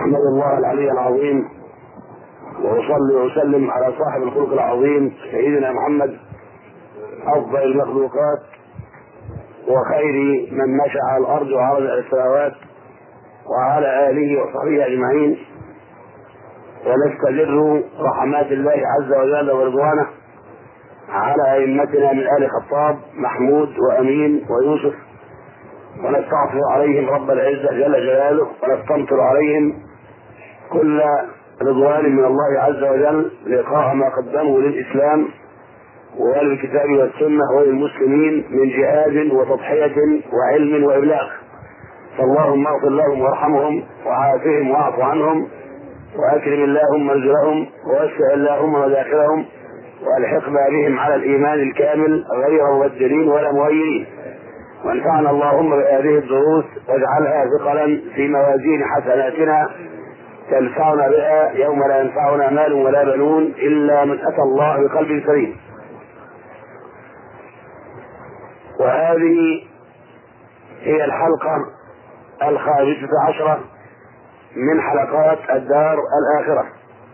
احمد الله العلي العظيم واصلي واسلم على صاحب الخلق العظيم سيدنا محمد افضل المخلوقات وخير من مشى على الارض وعرض السماوات وعلى اله وصحبه اجمعين ونستجر رحمات الله عز وجل ورضوانه على ائمتنا من ال خطاب محمود وامين ويوسف ونستغفر عليهم رب العزه جل جلاله ونستمطر عليهم كل رضوان من الله عز وجل لقاء ما قدموا للاسلام وللكتاب والسنه وللمسلمين من جهاد وتضحيه وعلم وابلاغ فاللهم اغفر لهم وارحمهم وعافهم واعف عنهم واكرم اللهم منزلهم ووسع اللهم مداخلهم والحقنا بهم على الايمان الكامل غير مبدلين ولا مغيرين وانفعنا اللهم بهذه الدروس واجعلها ثقلا في موازين حسناتنا تنفعنا بها يوم لا ينفعنا مال ولا بنون الا من اتى الله بقلب سليم وهذه هي الحلقه الخامسه عشره من حلقات الدار الاخره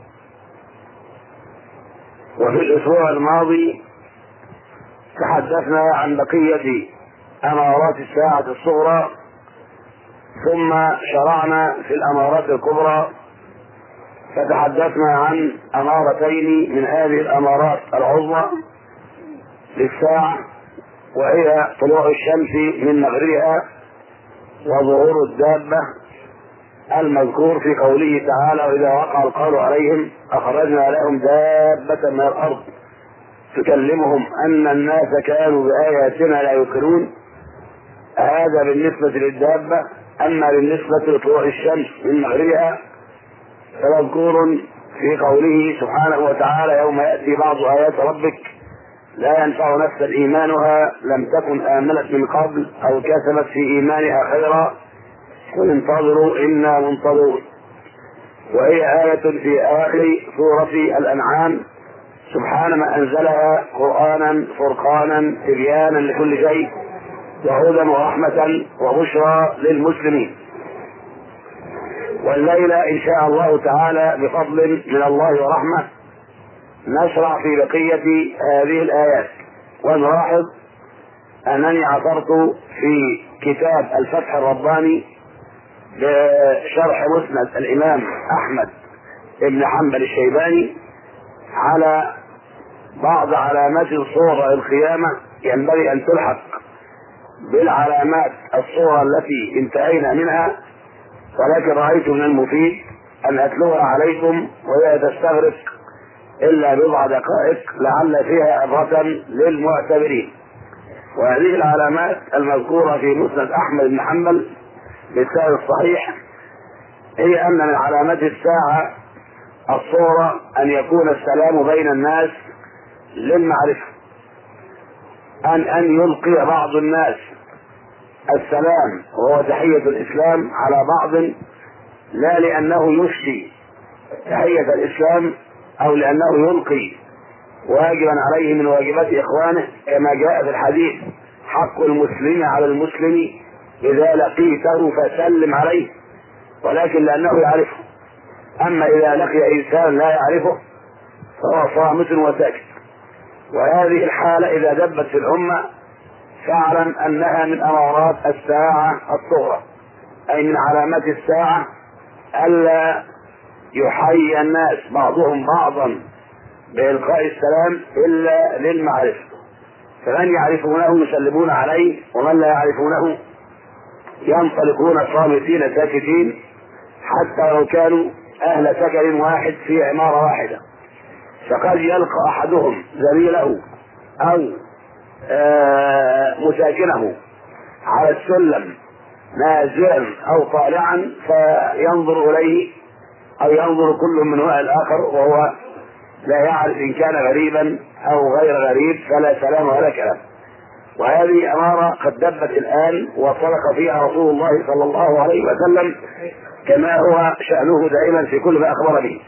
وفي الاسبوع الماضي تحدثنا عن بقيه امارات الساعه الصغرى ثم شرعنا في الامارات الكبرى فتحدثنا عن امارتين من هذه الامارات العظمى للساعه وهي طلوع الشمس من مغربها وظهور الدابه المذكور في قوله تعالى واذا وقع القول عليهم اخرجنا لهم دابه من الارض تكلمهم ان الناس كانوا باياتنا لا يوقنون هذا بالنسبه للدابه اما بالنسبه لطلوع الشمس من مغربها فمذكور في قوله سبحانه وتعالى يوم ياتي بعض ايات ربك لا ينفع نفسا ايمانها لم تكن امنت من قبل او كسبت في ايمانها خيرا قل انتظروا انا منتظرون وهي آية في آخر سورة الأنعام سبحان ما أنزلها قرآنا فرقانا تبيانا لكل شيء وهدى ورحمة وبشرى للمسلمين والليلة إن شاء الله تعالى بفضل من الله ورحمة نشرع في بقية هذه الآيات ونلاحظ أنني عثرت في كتاب الفتح الرباني بشرح مسند الإمام أحمد بن حنبل الشيباني على بعض علامات صور القيامة ينبغي أن تلحق بالعلامات الصورة التي انتهينا منها ولكن رأيت من المفيد أن أتلوها عليكم وهي تستغرق إلا بضع دقائق لعل فيها عبرة للمعتبرين وهذه العلامات المذكورة في مسند أحمد بن حنبل بالسائل الصحيح هي أن من علامات الساعة الصورة أن يكون السلام بين الناس للمعرفة أن أن يلقي بعض الناس السلام وهو تحية الإسلام على بعض لا لأنه يفشي تحية الإسلام أو لأنه يلقي واجبا عليه من واجبات إخوانه كما جاء في الحديث حق المسلم على المسلم إذا لقيته فسلم عليه ولكن لأنه يعرفه أما إذا لقي إنسان لا يعرفه فهو صامت وساكت وهذه الحالة إذا دبت في الأمة فاعلم أنها من أمارات الساعة الصغرى أي من علامات الساعة ألا يحيي الناس بعضهم بعضا بإلقاء السلام إلا للمعرفة فمن يعرفونه يسلمون عليه ومن لا يعرفونه ينطلقون صامتين ساكتين حتى لو كانوا أهل سكن واحد في عمارة واحدة فقد يلقى أحدهم زميله أو آه مساكنه على السلم نازلا أو طالعا فينظر إليه أو ينظر كل من وراء الآخر وهو لا يعرف إن كان غريبا أو غير غريب فلا سلام ولا كلام وهذه أمارة قد دبت الآن وصدق فيها رسول الله صلى الله عليه وسلم كما هو شأنه دائما في كل ما أخبر به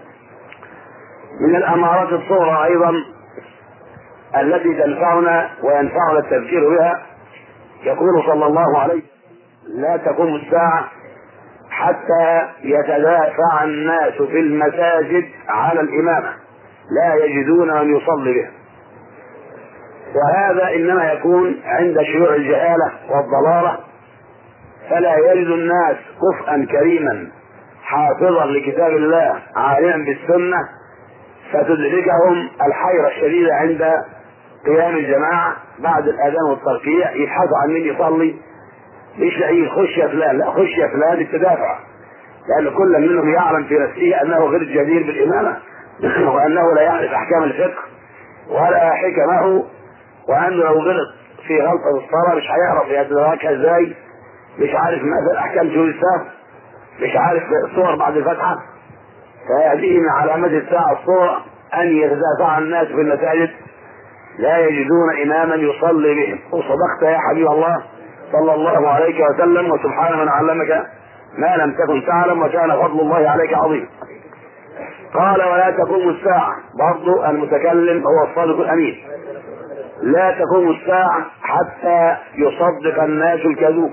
من الأمارات الصغرى أيضا التي تنفعنا وينفعنا التفكير بها يقول صلى الله عليه لا تقوم الساعة حتى يتدافع الناس في المساجد على الإمامة لا يجدون من يصلي به وهذا إنما يكون عند شيوع الجهالة والضلالة فلا يجد الناس كفءا كريما حافظا لكتاب الله عالما بالسنة فتدركهم الحيرة الشديدة عند قيام الجماعة بعد الأذان والتركيع يبحثوا عن مين يصلي مش لاقيه يخش يا فلان لا خش يا فلان التدافع لأن كل منهم يعلم في نفسه أنه غير جدير بالإمامة وأنه لا يعرف أحكام الفقه ولا حكمه وأنه لو غلط في غلطة الصلاة مش هيعرف يدركها ازاي مش عارف ماذا أحكام شهور السهو مش عارف الصور بعد الفتحة فهذه من علامات الساعة الصور أن يتدافع الناس في المساجد لا يجدون إماما يصلي بهم وصدقت يا حبيب الله صلى الله عليك وسلم وسبحان من علمك ما لم تكن تعلم وكان فضل الله عليك عظيم قال ولا تقوم الساعة برضو المتكلم هو الصادق الأمين لا تقوم الساعة حتى يصدق الناس الكذوب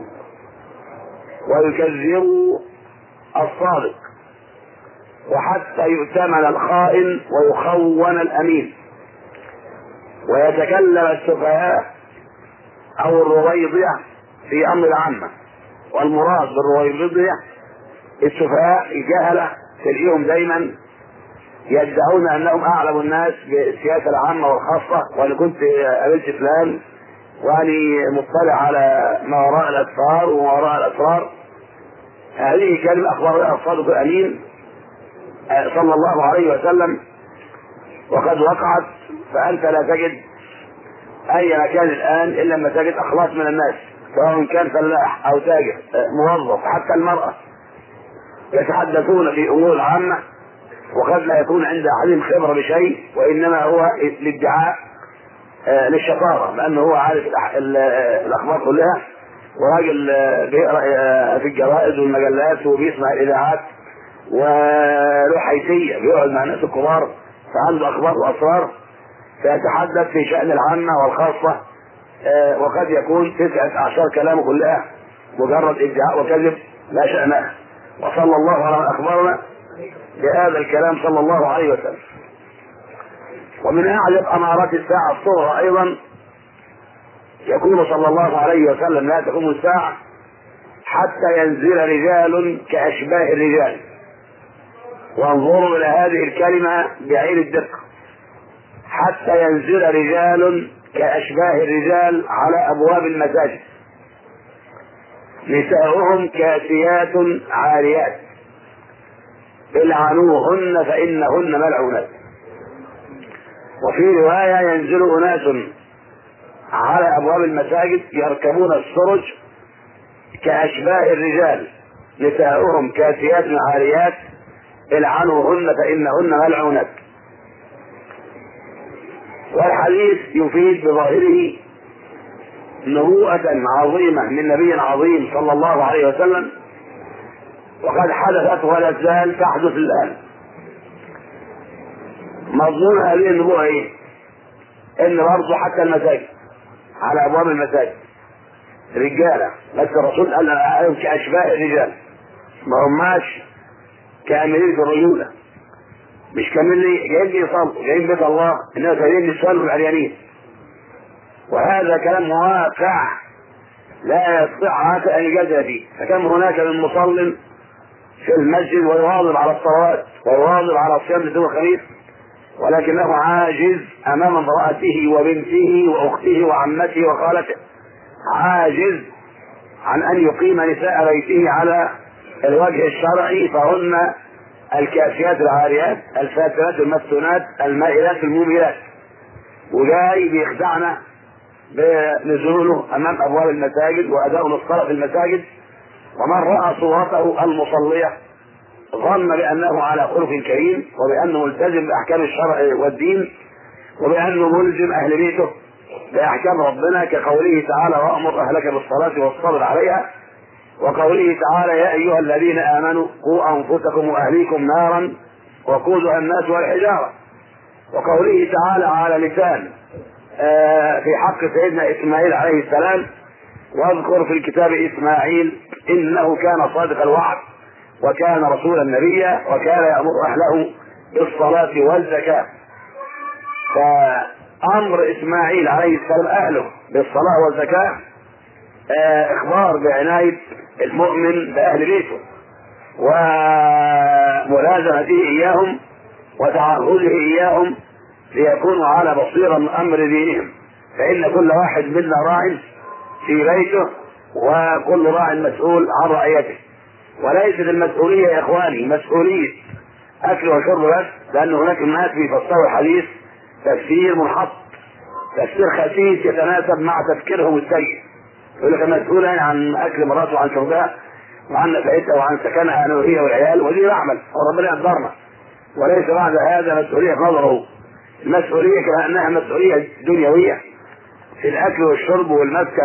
ويكذبوا الصادق وحتى يؤتمن الخائن ويخون الأمين ويتكلم السفهاء أو الرويضية في أمر العامة والمراد بالرويضية السفهاء الجهلة تلاقيهم دايما يدعون انهم اعلم الناس بالسياسه العامه والخاصه وانا كنت قابلت فلان واني مطلع على ما وراء الاسفار وما وراء الاسرار هذه كلمه اخبر بها الصادق الامين صلى الله عليه وسلم وقد وقعت فانت لا تجد اي مكان الان الا لما تجد اخلاص من الناس سواء كان فلاح او تاجر موظف حتى المراه يتحدثون في امور العامه وقد لا يكون عند احدهم خبره بشيء وانما هو للادعاء آه للشطاره لانه هو عارف الاخبار كلها وراجل بيقرا آه في الجرائد والمجلات وبيسمع الاذاعات وله حيثيه بيقعد مع الناس الكبار فعنده اخبار واسرار فيتحدث في شان العامه والخاصه آه وقد يكون تسعه اعشار كلامه كلها مجرد ادعاء وكذب لا شانها وصلى الله على من اخبرنا بهذا الكلام صلى الله عليه وسلم ومن اعجب امارات الساعه الصغرى ايضا يقول صلى الله عليه وسلم لا تقوم الساعه حتى ينزل رجال كاشباه الرجال وانظروا الى هذه الكلمه بعين الدقه حتى ينزل رجال كاشباه الرجال على ابواب المساجد نساؤهم كاسيات عاريات العنوهن فإنهن ملعونات وفي رواية ينزل أناس على أبواب المساجد يركبون السرج كأشباه الرجال نساؤهم كاسيات عاريات العنوهن فإنهن ملعونات والحديث يفيد بظاهره نبوءة عظيمة من نبي عظيم صلى الله عليه وسلم وقد حدثت ولا تزال تحدث الآن مضمون هذه النبوة ايه؟ ان برضه حتى المساجد على ابواب المساجد رجاله بس الرسول قال عليهم كاشباه الرجال ما هماش كاملين في الرجوله مش كاملين جايين يصلوا جايين بيت الله انما جايين يصلوا العريانين وهذا كلام واقع لا يستطيع ان يجادل فيه فكم هناك من مصل في المسجد ويواظب على الصلوات ويواظب على صيام الاثنين الخميس ولكنه عاجز امام امراته وبنته واخته وعمته وخالته عاجز عن ان يقيم نساء بيته على الوجه الشرعي فهن الكاسيات العاريات الفاتنات المفتونات المائلات الموملات وجاي بيخدعنا بنزوله امام ابواب المساجد واداء للصلاه في المساجد ومن راى صورته المصليه ظن بانه على خلق كريم وبانه ملتزم باحكام الشرع والدين وبانه ملزم اهل بيته باحكام ربنا كقوله تعالى وامر اهلك بالصلاه والصبر عليها وقوله تعالى يا ايها الذين امنوا قوا انفسكم واهليكم نارا وقودها الناس والحجاره وقوله تعالى على لسان آه في حق سيدنا اسماعيل عليه السلام واذكر في الكتاب اسماعيل انه كان صادق الوعد وكان رسولا نبيا وكان يأمر أهله بالصلاة والزكاة فأمر إسماعيل عليه السلام أهله بالصلاة والزكاة آه، إخبار بعناية المؤمن بأهل بيته وملازمته إياهم وتعهده إياهم ليكونوا على بصيرة من أمر دينهم فإن كل واحد منا راع في بيته وكل راع مسؤول عن رعيته وليست المسؤولية يا إخواني مسؤولية أكل وشرب بس لأن هناك الناس بيفسروا الحديث تفسير منحط تفسير خسيس يتناسب مع تفكيرهم السيء يقول لك مسؤول عن أكل مراته وعن شربها وعن نفعتها وعن سكنها أنا وهي والعيال ودي نعمل وربنا يقدرنا وليس بعد هذا مسؤولية نظره المسؤولية كأنها مسؤولية دنيوية في الأكل والشرب والمسكن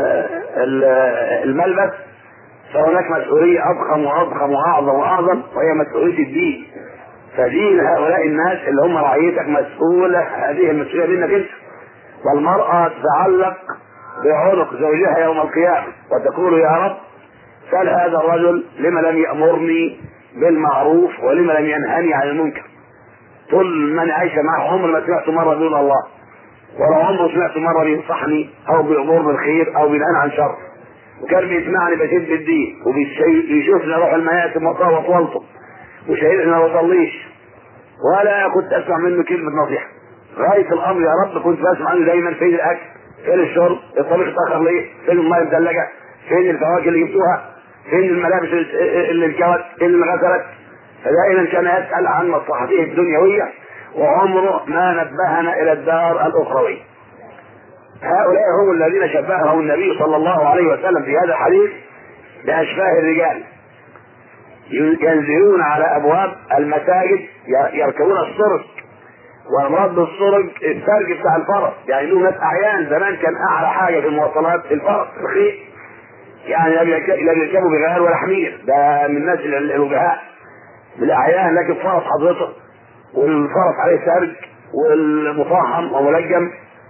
والملبس فهناك مسؤولية أضخم وأضخم وأعظم وأعظم وهي مسؤولية الدين فدين هؤلاء الناس اللي هم رعيتك مسؤولة هذه المسؤولية منك أنت والمرأة تتعلق بعنق زوجها يوم القيامة وتقول يا رب سأل هذا الرجل لما لم يأمرني بالمعروف ولما لم ينهني عن المنكر طول ما انا عايشه معه عمري ما سمعت مره دون الله ولا عمره سمعت مره بينصحني او بيامر بالخير او بينهى عن شر وكان بيسمعني بشد الدين وبيشوفني اروح المياسم واطوط والطم وشايفني ما بصليش ولا كنت اسمع منه كلمه نصيحه غايه الامر يا رب كنت بسمع عنه دايما فين الاكل فين الشرب الطبيخ اتاخر ليه فين الميه المثلجه فين الفواكه اللي جبتوها فين الملابس اللي انكوت فين اللي غسلت فدائما كان يسأل عن مصلحته الدنيوية وعمره ما نبهنا إلى الدار الأخروية هؤلاء هم الذين شبههم النبي صلى الله عليه وسلم في هذا الحديث بأشباه الرجال ينزلون على أبواب المساجد يركبون السرج والمراد بالسرج السرج بتاع الفرس يعني له ناس أعيان زمان كان أعلى حاجة في المواصلات الفرس رخيص يعني لا بيركبوا بغير ولا حمير ده من الناس الوجهاء بالاعيان لكن فرس حضرتك والفرس عليه سرج والمفخم وملجم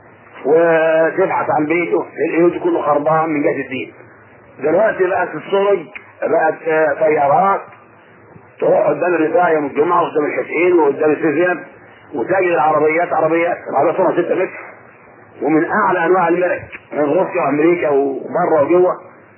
وتبحث عن بيته البيوت كله خربان من جهه الدين دلوقتي بقت السرج بقت طيارات تروح قدام الرفاع يوم الجمعه وقدام الحسين وقدام السيزيان وتجد العربيات عربيات العربيات طولها 6 متر ومن اعلى انواع الملك من روسيا وامريكا وبره وجوه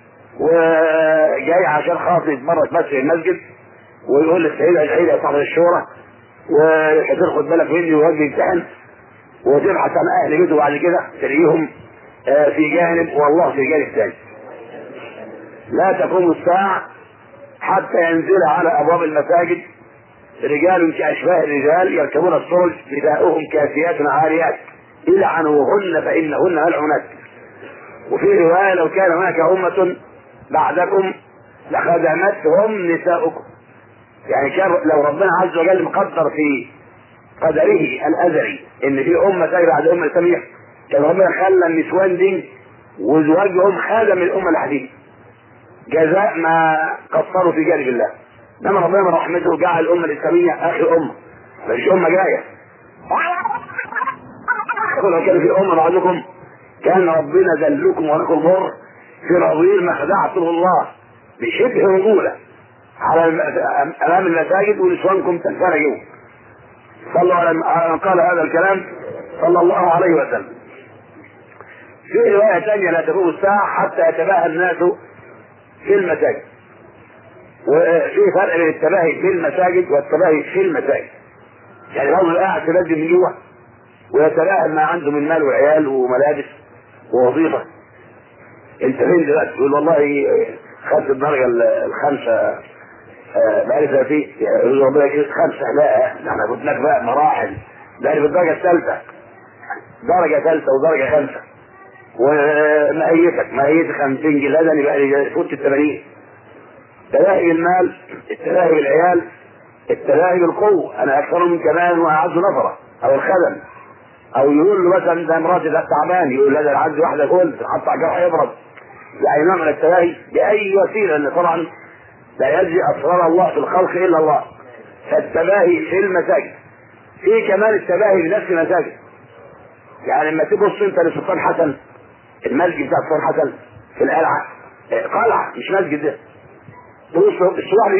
وجاي عشان خاطر يتمرس بس في المسجد ويقول للسيدة العيد يا صاحب الشورى وهتاخد بالك مني ويجي يمتحن وتبحث عن اهل بيته بعد كده تلاقيهم في جانب والله في جانب ثاني لا تقوم الساعة حتى ينزل على ابواب المساجد رجال كاشباه الرجال يركبون السرج نداؤهم كاسيات عاريات العنوهن فانهن ملعونات وفي روايه لو كان هناك امه بعدكم لخدمتهم نساؤكم يعني كان لو ربنا عز وجل مقدر في قدره الازلي ان في امه تجري بعد امه ثانيه كان ربنا خلى النسوان دي وزواجهم خادم الامه الحديثه جزاء ما قصروا في جانب الله انما ربنا من رحمته جعل الامه الاسلاميه اخر امه مش امه جايه لو كان في امه بعدكم كان ربنا ذلكم ولكم ضر في نظير ما خدعتم الله بشبه رجوله على امام المساجد ونسوانكم تنفرجوا صلى على من قال هذا الكلام صلى الله عليه وسلم في رواية ثانية لا تقوم الساعة حتى يتباهى الناس في المساجد وفي فرق بين التباهي في المساجد والتباهي في المساجد يعني رجل قاعد في مسجد من جوه ويتباهى ما عنده من مال وعيال وملابس ووظيفة انت فين دلوقتي تقول والله خدت الدرجة الخامسة بقالي سنتين يقول ربنا يجيب خمسة لا احنا قلت لك بقى مراحل ده في الدرجة الثالثة درجة ثالثة ودرجة خمسة ومهيتك مهيتك 50 جنيه ده يبقى لي فوت ال 80 تلاهي بالمال التلاهي بالعيال التلاهي بالقوة انا اكثرهم كمان واعز نفرة او الخدم او يقول له مثلا ده مراتي ده تعبان يقول لا ده انا عندي واحده كل حتى على جرح يبرد يعني نوع من التلاهي باي وسيله لان طبعا لا يجري اسرار الله في الخلق الا الله فالتباهي في المساجد في كمان التباهي بنفس المساجد يعني لما تبص انت لسلطان حسن المسجد بتاع سلطان حسن في القلعه قلعه مش مسجد ده تبص السواح اللي يقولوا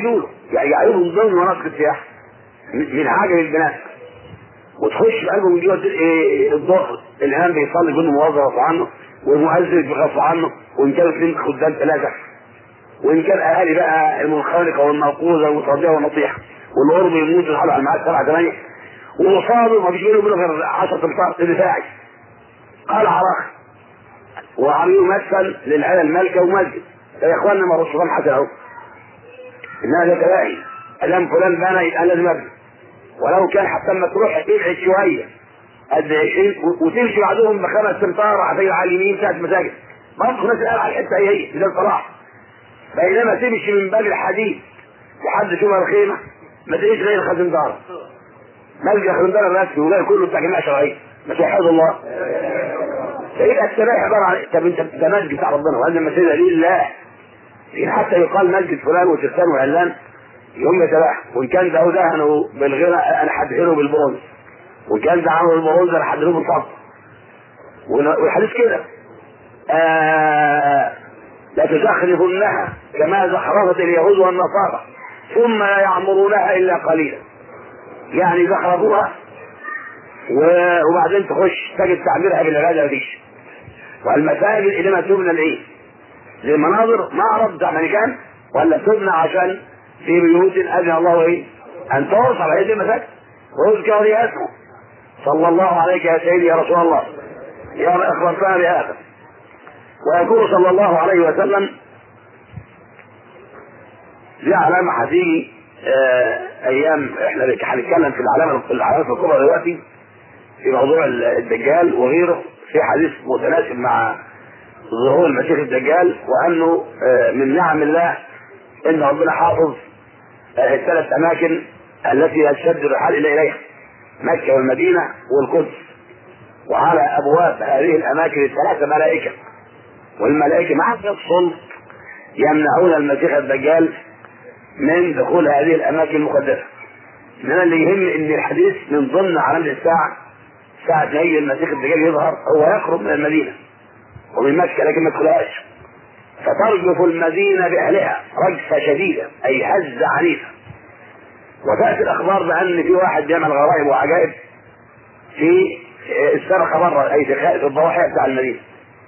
يعني يعيبوا من ضمن مناطق السياحه من عجب البناء وتخش في قلبه من جوه إيه الظهر الامام بيصلي كل موظف عنه والمؤذن بيخاف عنه وان كانوا اثنين خدام ثلاثه وان كان اهالي بقى المنخنقه والموقوذه والمتربيه والنطيحه والقرب يموت الحلقه على الميعاد سبعه ثمانيه ومصابه ما فيش بينه وبينه غير 10 امتار دفاعي قال عراق وعم يمثل للعيله المالكه ومسجد يا اخواننا ما رسول الله حتى اهو انها لا تلاقي ادام فلان بنى يبقى لازم ابني ولو كان حتى لما تروح تبعد شويه قد 20 وتمشي بعدهم بخمس امتار على على اليمين بتاعت المساجد برضه ناس قال على الحته هي هي زي الصلاح بينما تمشي من باب الحديد لحد شبه الخيمه ما تلاقيش غير خزندار ملجا خزندار الرسمي وغير كله بتاع جماعه شرعيه ما توحد الله فيبقى السبايح عباره عن طب انت ده مسجد بتاع ربنا وهذا المسجد لله حتى يقال مسجد فلان وترسان وعلان يوم يتباح وان كان ده دهنه بالغنى انا حدهنه بالبرونز وان كان ده عمله بالبرونز انا حدهنه بالفضه والحديث كده آه لا تزخرفنها كما زخرفت اليهود والنصارى ثم لا يعمرونها الا قليلا يعني زخرفوها وبعدين تخش تجد تعميرها بالعباده مفيش والمساجد انما تبنى لايه؟ للمناظر معرض بتاع مانيكان ولا تبنى عشان في بيوت اذن الله ايه؟ ان توصل هذه المساجد واذكر لي اسمه صلى الله عليك يا سيدي يا رسول الله يا من اخبرتنا بهذا ويقول صلى الله عليه وسلم دي علامة هتيجي آه ايام احنا هنتكلم في العلامة العلامات الكبرى دلوقتي في موضوع الدجال وغيره في حديث متناسب مع ظهور المسيح الدجال وانه آه من نعم الله ان ربنا حافظ آه الثلاث اماكن التي يشد الرحال الى اليها مكة والمدينة والقدس وعلى ابواب هذه الاماكن الثلاثة ملائكة والملائكة مع الصلب يمنعون المسيح الدجال من دخول هذه الاماكن المقدسة انما اللي يهم ان الحديث من ضمن علامة الساعة ساعة ما يجي المسيح الدجال يظهر هو يخرج من المدينة ومن مكة لكن ما يدخلهاش فترجف المدينة بأهلها رجفة شديدة أي هزة عنيفة وتأتي الأخبار بأن في واحد بيعمل غرائب وعجائب في السرقة بره أي في الضواحي بتاع المدينة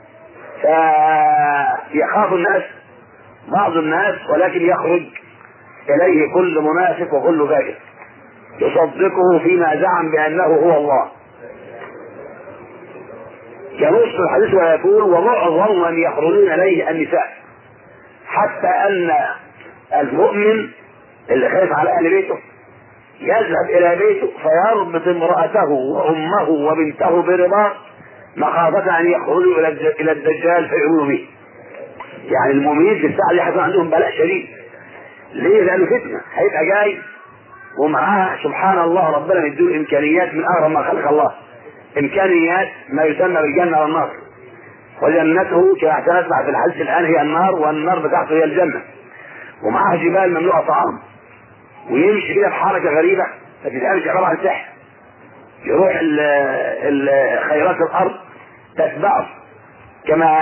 فيخاف الناس بعض الناس ولكن يخرج إليه كل منافق وكل فاجر يصدقه فيما زعم بأنه هو الله ينص الحديث ويقول ومعظم من يخرجون اليه النساء حتى ان المؤمن اللي خايف على اهل بيته يذهب الى بيته فيربط امراته وامه وبنته برباط مخافة ان يخرجوا الى الدجال فيعملوا به. يعني المؤمنين في الساعة دي هيكون عندهم بلاء شديد. ليه؟ لأنه فتنة، هيبقى جاي ومعاه سبحان الله ربنا مديله إمكانيات من أغرب ما خلق الله. امكانيات ما يسمى بالجنه والنار وجنته كما سنسمع في الحديث الان هي النار والنار بتاعته هي الجنه ومعها جبال مملوءه طعام ويمشي كده بحركه غريبه ما تتعرفش عباره عن سحر يروح ال ال خيرات الارض تتبعه كما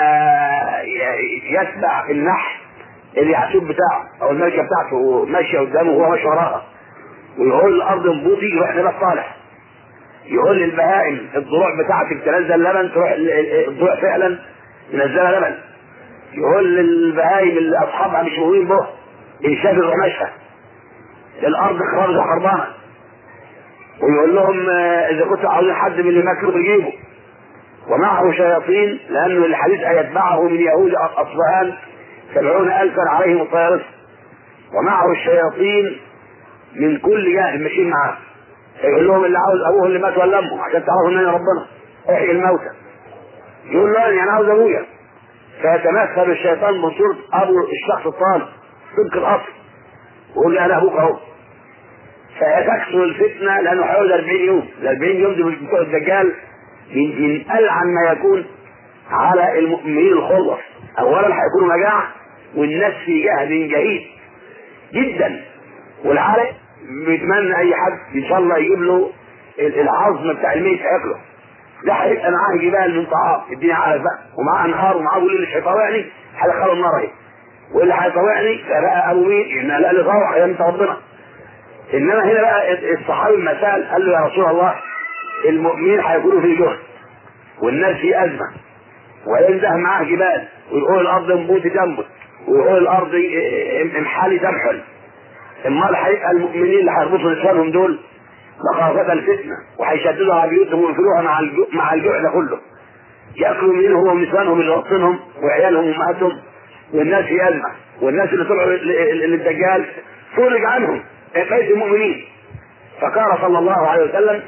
يتبع النحل اليعسوب بتاعه او الملكه بتاعته ماشيه قدامه وهو ماشي وراها ويقول الارض انبوطي يروح لباب صالح يقول للبهائم الضروع بتاعتك تنزل لبن تروح الضروع فعلا تنزلها لبن يقول للبهائم اللي اصحابها مش مهمين به انشاف الرماشة الارض خرابة خربانة ويقول لهم اذا كنتوا عاوزين حد من اللي ماكلوا بيجيبوا ومعه شياطين لانه الحديث هيتبعه من يهود اصفهان سبعون الفا عليهم الطيارس ومعه الشياطين من كل جهه ماشيين معاه يقول لهم اللي عاوز ابوه اللي مات ولا امه عشان تعرفوا ان انا ربنا احيي الموتى يقول له انا عاوز ابويا فيتمثل الشيطان بصورة ابو الشخص الطالب طبق الاصل ويقول لي انا ابوك اهو فيكسر الفتنه لانه هيقعد 40 يوم ال 40 يوم دي مش بتوع الدجال من من العن ما يكون على المؤمنين الخلص اولا هيكونوا مجاعه والناس في جهد جهيد جدا والعالم بيتمنى اي حد ان شاء الله يجيب له العظم بتاع الميت ياكله ده هيبقى معاه جبال من طعام الدنيا عارف بقى ومعاه انهار ومعاه وليل مش هيطاوعني هيدخله النار اهي واللي هيطوعني فبقى ابو مين؟ ان لا لطوع يا انت ربنا انما هنا بقى الصحابي لما سال قال له يا رسول الله المؤمنين هيكونوا في جهد والناس في ازمه وينزه معاه جبال ويقول الارض انبوت تنبت ويقول الارض امحالي تمحل امال هيبقى المؤمنين اللي هيربطوا لسانهم دول مخافة الفتنة وهيشددوا على بيوتهم ويقفلوها مع الجوع مع الجوع ده كله ياكلوا منهم ونسوانهم اللي غطينهم وعيالهم وامهاتهم والناس في ازمه والناس اللي طلعوا للدجال فرج عنهم بقية المؤمنين فقال صلى الله عليه وسلم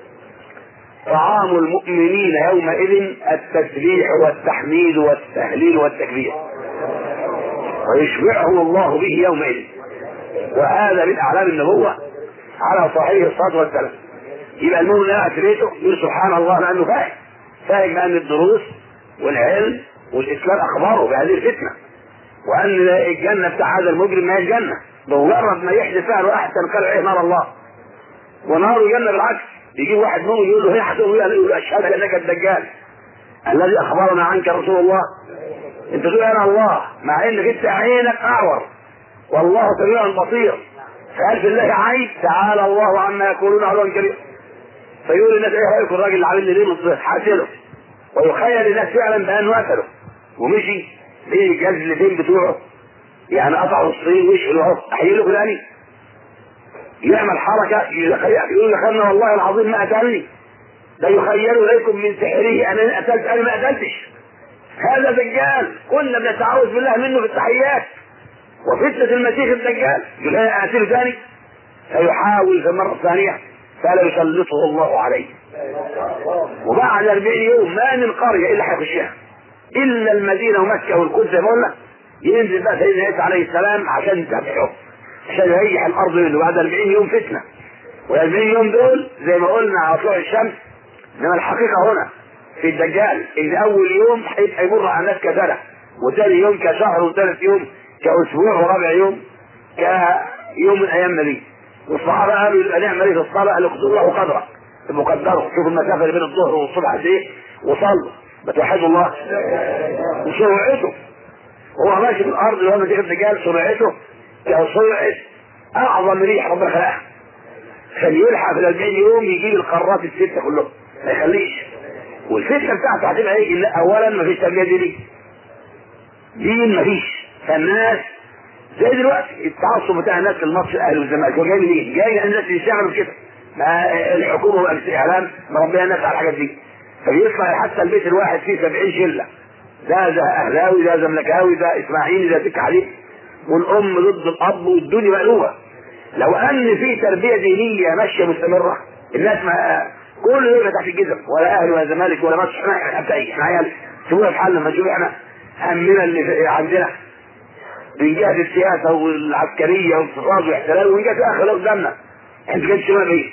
طعام المؤمنين يومئذ التسبيح والتحميد والتهليل والتكبير ويشبعهم الله به يومئذ وهذا من اعلام النبوه على صحيح الصلاه والسلام يبقى المؤمن قاعد في بيته يقول سبحان الله لانه فاهم فاهم بان الدروس والعلم والاسلام اخباره بهذه الفتنه وان الجنه بتاع هذا المجرم ما هي الجنه بمجرد ما يحدث فعله احسن قال ايه نار الله ونار الجنه بالعكس يجي واحد منهم يقول له هي حسن يقول اشهد انك الدجال الذي اخبرنا عنك رسول الله انت تقول انا الله مع انك انت عينك اعور والله سميع بصير فهل في الله عيب تعالى الله عما يقولون علوا كبير فيقول الناس ايه رايكم الراجل اللي عامل لي ليه نص حاسله ويخيل الناس فعلا بانه قتله ومشي ليه الجزلتين بتوعه يعني قطعوا الصين ويشعلوا اهو احيي فلاني يعمل حركه يقول لك والله العظيم ما قتلني ده يخيل اليكم من سحره انا قتلت انا ما قتلتش هذا دجال كنا بنتعوذ بالله منه في التحيات وفتنة المسيح الدجال يقول انا اقتله ثاني فيحاول في المرة الثانية فلا يسلطه الله عليه وبعد 40 يوم ما من قرية الا هيخشها الا المدينة ومكة والقدس زي ما قلنا ينزل بقى سيدنا عيسى عليه السلام عشان يتابعه عشان يريح الارض منه بعد 40 يوم فتنة وال 40 يوم دول زي ما قلنا على طلوع الشمس انما الحقيقة هنا في الدجال ان اول يوم هيبقى يمر على الناس كسنة وثاني يوم كشهر وثالث يوم كاسبوع ورابع يوم كيوم من ايامنا دي والصحابه قالوا يبقى نعمل ايه في الصلاه؟ قالوا اكتبوا له قدره مقدره شوفوا المسافه اللي بين الظهر والصبح قد ايه وصلوا بتوحدوا الله وسرعته هو ماشي في الارض وهو مسيح الدجال سرعته كسرعه اعظم ريح ربنا خلقها عشان يلحق في ال 40 يوم يجيب القارات السته كلهم ما يخليش والفتنه بتاعته هتبقى ايه؟ إلا اولا ما فيش تربيه دينيه دين ما فيش فالناس زي دلوقتي التعصب بتاع الناس في الماتش الاهلي والزمالك هو جاي منين؟ جاي لان الناس بيشتغلوا كده ما الحكومه والاعلام مربيه الناس على الحاجات دي فبيطلع حتى البيت الواحد فيه 70 شله ده ده اهلاوي ده زملكاوي ده اسماعيلي ده سكه حديد والام ضد الاب والدنيا مقلوبه لو ان في تربيه دينيه ماشيه مستمره الناس ما كل يوم تحت الجزم ولا اهلي ولا زمالك ولا ماتش احنا احنا احنا عيال سيبونا في حالنا ما نشوف احنا همنا اللي عندنا من جهه السياسه والعسكريه والاقتصاد والاحتلال ومن جهه الاخره قدامنا انت كنت شباب ايه؟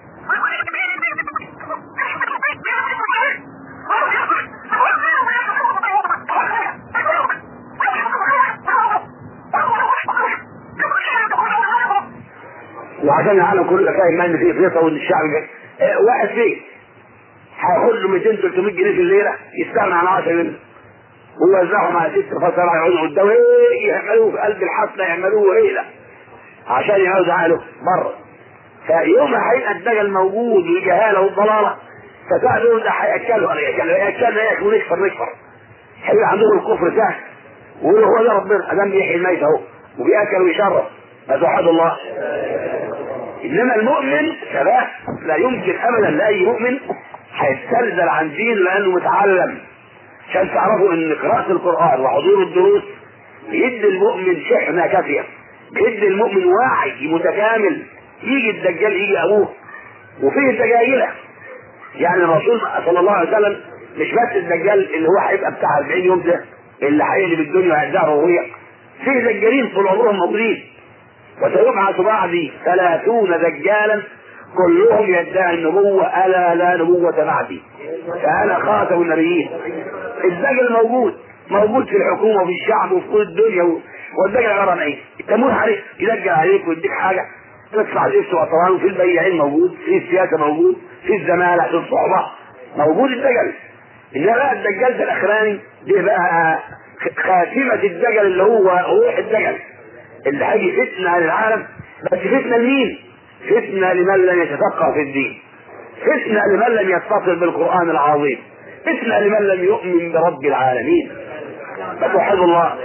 وعشان العالم كله فاهم ان في افريقيا وان الشعب جاي اه واحد فيه هياخد له 200 300 جنيه في الليله يستغنى عن 10 منه ويوزعهم على ست فترة يقعدوا قدامه ايه يعملوه في قلب الحفلة يعملوه ايه لا عشان يعود عقله بره فيوم هيبقى الدجل موجود والجهالة والضلالة فتعالوا ده هياكلوا ولا ياكلوا ياكلوا ياكلوا نكفر نكفر هيبقى عندهم الكفر سهل ويقولوا هو ده ربنا ادام بيحيي الميت اهو وبياكل ويشرب فتوحد الله انما المؤمن ثبات لا يمكن ابدا لاي مؤمن هيسترزل عن دينه لانه متعلم عشان تعرفوا ان قراءة القرآن وحضور الدروس بيدي المؤمن شحنة كافية بيدي المؤمن واعي متكامل يجي الدجال يجي ابوه وفيه الدجاجلة يعني الرسول صلى الله عليه وسلم مش بس الدجال اللي هو هيبقى بتاع 40 يوم ده اللي هيقلب الدنيا وهيزعر وهي فيه دجالين طول عمرهم موجودين وسيبعث بعدي ثلاثون دجالا كلهم يدعي النبوة ألا لا نبوة بعدي فأنا خاتم النبيين الدجل موجود موجود في الحكومة وفي الشعب وفي كل الدنيا والدجل عبارة عن ايه؟ التمويه عليك يدجل عليك ويديك حاجة تدفع الإفس وطبعا في البياعين موجود في السياسة موجود في الزمالة في الصحبة موجود الدجل إنما بقى الدجال ده الأخراني ده بقى خاتمة الدجل اللي هو روح الدجل اللي هيجي فتنة للعالم بس فتنة لمين؟ فتنة لمن لم يتفقه في الدين فتنة لمن لم يتصل بالقرآن العظيم فتنة لمن لم يؤمن برب العالمين فتوحد الله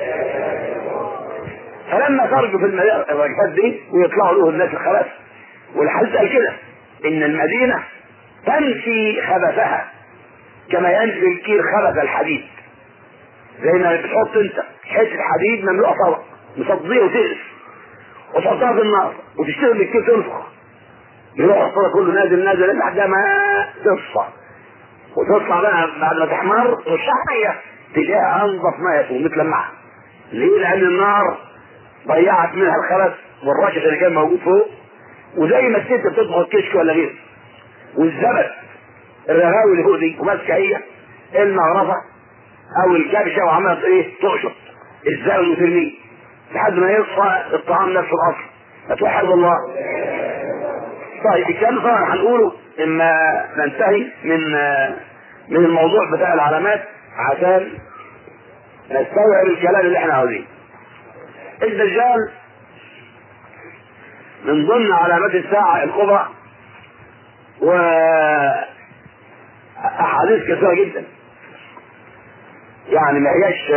فلما خرجوا في المدرسات دي ويطلعوا له الناس الخلاص والحديث قال كده ان المدينة تنفي خبثها كما ينفي الكير خبث الحديد زي ما بتحط انت حته حديد مملوءه طبق مصديه وتقلف وتحطها في النار وتشتغل بالكير تنفخ يروح الصلاة كله نازل نازل لحد ما تصفى وتطلع بقى بعد ما تحمر والشحية تلاقيها انظف ما يكون متلمعة ليه؟ لأن النار ضيعت منها الخبث والرشش اللي كان موجود فوق وزي ما الست بتطبخ الكشك ولا غيره والزبد الرغاوي اللي فوق دي وماسكه هي المغرفه او الكبشه وعملت ايه تقشط الزبد وترميه لحد ما يصفى الطعام نفسه الاصل فتوحد الله طيب الكلام طبعا هنقوله اما ننتهي من من الموضوع بتاع العلامات عشان نستوعب الكلام اللي احنا عاوزينه الدجال من ضمن علامات الساعة الكبرى و أحاديث كثيرة جدا يعني ما هياش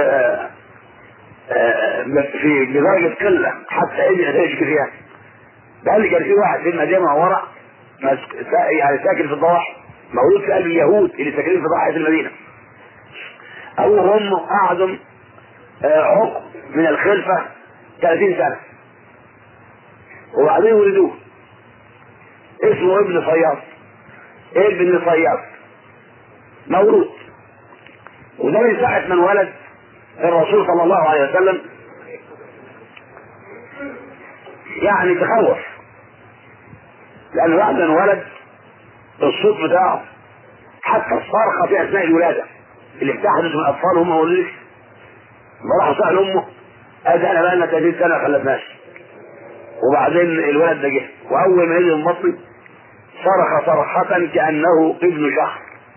في بدرجة قلة حتى إني نتائج فيها ده اللي كان في واحد في المدينة ورا يعني ساكن في الضواحي مولود في قلب اليهود اللي ساكنين في ضواحي المدينة أبوه وأمه قعدوا حكم من الخلفة 30 سنة وبعدين ولدوه اسمه ابن صياد ابن صياد مولود وده من ساعة من ولد الرسول صلى الله عليه وسلم يعني تخوف لأن بعد ما ولد الصوت بتاعه حتى الصرخة في أثناء الولادة اللي بتحدث من الأطفال هم مولودين راحوا سألوا أمه قالت أنا بقى لنا 30 سنة ما خلفناش وبعدين الولد ده جه وأول ما نزل من بطني صرخ صرخة كأنه ابن شهر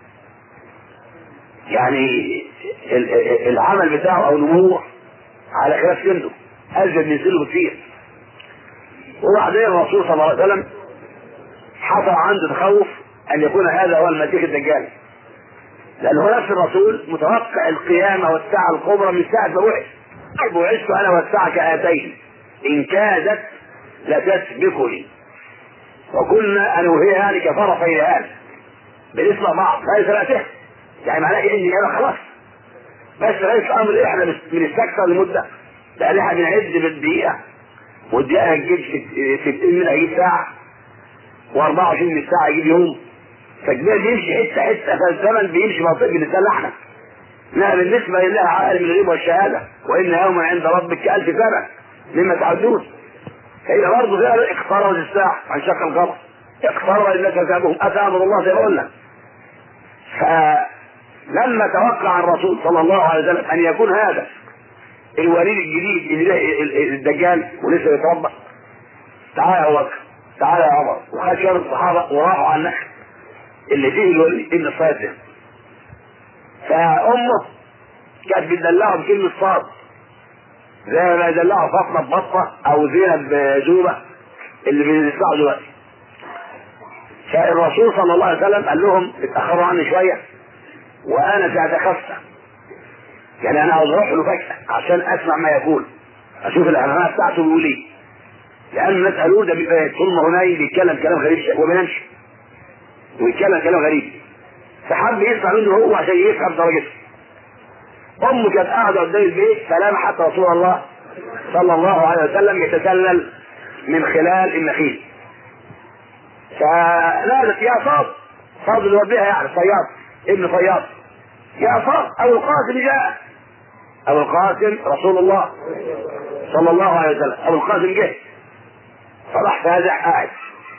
يعني العمل بتاعه أو نموه على خلاف سنه أزيد من سنه بكثير وبعدين الرسول صلى الله عليه وسلم حصل عنده تخوف أن يكون هذا هو المسيح الدجال لأنه نفس الرسول متوقع القيامة والساعة الكبرى من ساعة ما وعد بعثت أنا والساعة كآتين إن كادت لتسبقني وكنا أنا وهي يعني كطرفي هذا بنسمع بعض هذه ثلاثة يعني معناه إني أنا خلاص بس ليس أمر إحنا من السكتة لمدة لأن إحنا بنعد بالدقيقة والدقيقة هتجيب 60 من هيجيب ساعة و24 من الساعة يجيب يوم فالجبال بيمشي حتة حتة فالزمن بيمشي بطيء بالنسبة لنا انها بالنسبة لله عالم الغيب والشهادة وإن يوما عند ربك كألف سنة مما تعدون فإذا برضه فيها اقتربت الساعة عن شق القمر اقترب الناس حسابهم أتى أمر الله زي ما قلنا فلما توقع الرسول صلى الله عليه وسلم أن يكون هذا الوليد الجديد اللي ده الدجال ولسه يتربى تعالى يا بكر تعالى يا عمر وخد شويه الصحابه وراحوا على النخل اللي فيه الوليد ابن الصياد ده فامه كانت بتدلعه بكلمه صاد زي ما يدلعوا فاطمه ببطه او زينب بزوبه اللي بيدفعوا دلوقتي فالرسول صلى الله عليه وسلم قال لهم اتاخروا عني شويه وانا ساتخفى يعني انا عاوز اروح له فجاه عشان اسمع ما يقول اشوف الاعلانات بتاعته بيقول ايه لان الناس قالوا ده بيبقى طول ما هو نايم بيتكلم كلام غريب وما بينامش ويتكلم كلام غريب فحب يسمع منه هو عشان يفهم درجته امه كانت قاعده قدام البيت فلمحت رسول الله صلى الله عليه وسلم يتسلل من خلال النخيل فنادت يا صاد صاد اللي وديها يعني صياد ابن صياد يا صاد ابو القاسم جاء ابو القاسم رسول الله صلى الله عليه وسلم ابو القاسم جه فراح فازع قاعد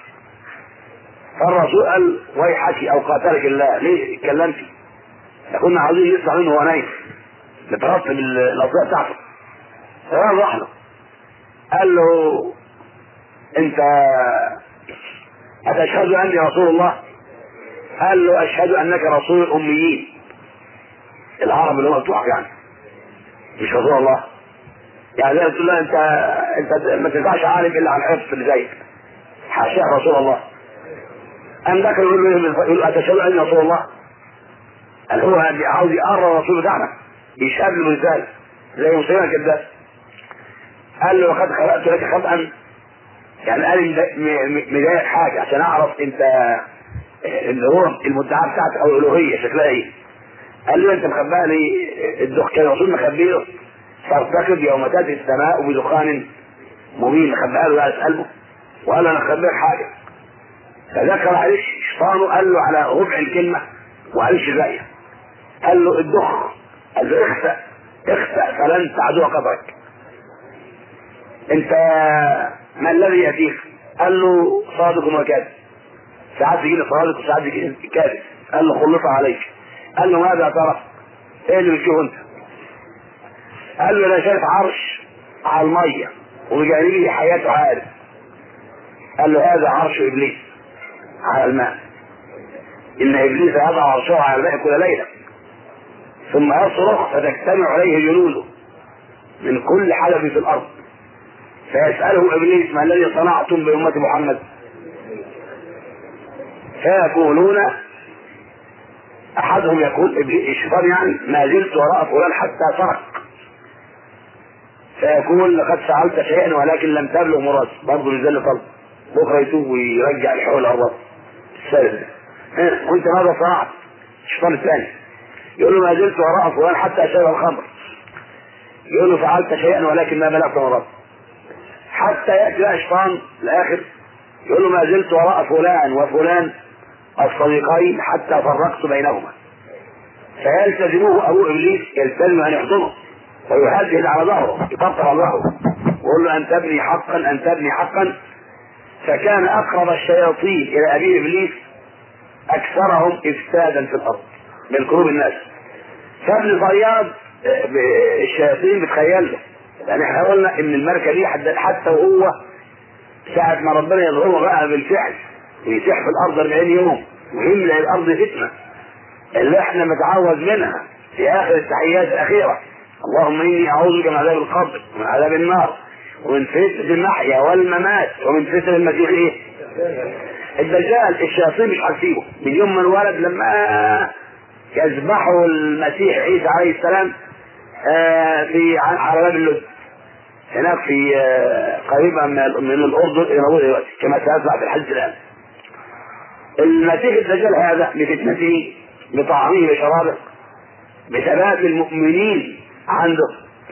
فالرسول قال ويحك او قاتلك الله ليه اتكلمتي كنا عاوزين نسمع منه وهو نايم نترتب الاصداء بتاعته فقال راح له قال له انت أتشهد أني رسول الله؟ قال له أشهد أنك رسول الأميين العرب اللي هم بتوعك يعني مش رسول الله يعني زي تقول له انت انت ما تنفعش عالم الا عن حفظ اللي زيك حاشا رسول الله أم ذكر يقول له يقول أتشهد أن رسول الله قال هو عاوز يقرر الرسول بتاعنا يشهد له رسالة زي مسلمة كذاب قال له لقد خلقت لك خطأ يعني قال مضايق حاجة عشان أعرف أنت اللي هو المدعاة بتاعتك أو الألوهية شكلها إيه قال له أنت مخبأ لي الدخان كان الرسول مخبيه فارتقب يوم تأتي السماء بدخان مبين مخبأها له بقى أسأله وقال له أنا مخبئك حاجة فذكر عليه شيطانه قال له على ربع الكلمة وقالش باقية قال له الدخ قال له اخسأ اخسأ فلن تعدو قدرك انت ما الذي يأتيك قال له صادق وكاذب ساعات يجي لي صادق وساعات يجي لي كاذب قال له خلط عليك قال له ماذا ترى ايه اللي بتشوفه انت قال له انا شايف عرش على الميه وبجانبه حياته عارف قال له هذا عرش ابليس على الماء ان ابليس يضع عرشه على الماء كل ليله ثم يصرخ فتجتمع عليه جنوده من كل حدث في الارض فيساله ابليس ما الذي صنعتم بامه محمد فيقولون احدهم يقول الشيطان يعني ما زلت وراء فلان حتى سرق فيقول لقد فعلت شيئا ولكن لم تبلغ مراد برضه يزل طلب بكره يتوب ويرجع الحول الارض السادس وانت ماذا صنعت؟ الشيطان الثاني يقول له ما زلت وراء فلان حتى شرب الخمر يقول له فعلت شيئا ولكن ما بلغت مراد حتى ياتي بقى الشيطان الاخر يقول له ما زلت وراء فلان وفلان الصديقين حتى فرقت بينهما فيلتزمه ابو ابليس يلتزم ان يحضنه ويهدد على ظهره يطبطب على ظهره ويقول له ان تبني حقا ان تبني حقا فكان اقرب الشياطين الى ابي ابليس اكثرهم افسادا في الارض من قلوب الناس فابن صياد الشياطين بتخيل له يعني احنا قلنا ان الملكه دي حتى وهو ساعة ما ربنا يظهره بقى بالفعل ويسيح في الارض 40 يوم ويملأ الارض فتنة اللي احنا متعوذ منها في اخر التحيات الاخيرة اللهم اني اعوذ بك من عذاب القبر ومن عذاب النار ومن فتنة المحيا والممات ومن فتنة المسيح ايه؟ الدجال الشياطين مش هتسيبه من يوم ما الولد لما يذبحوا المسيح عيسى عليه السلام في على باب اللد هناك في قريبا من الاردن الى موجود دلوقتي كما سيطلع في الحج الان المسيح الدجال هذا بفتنته بطعامه بشرابه بثبات المؤمنين عنده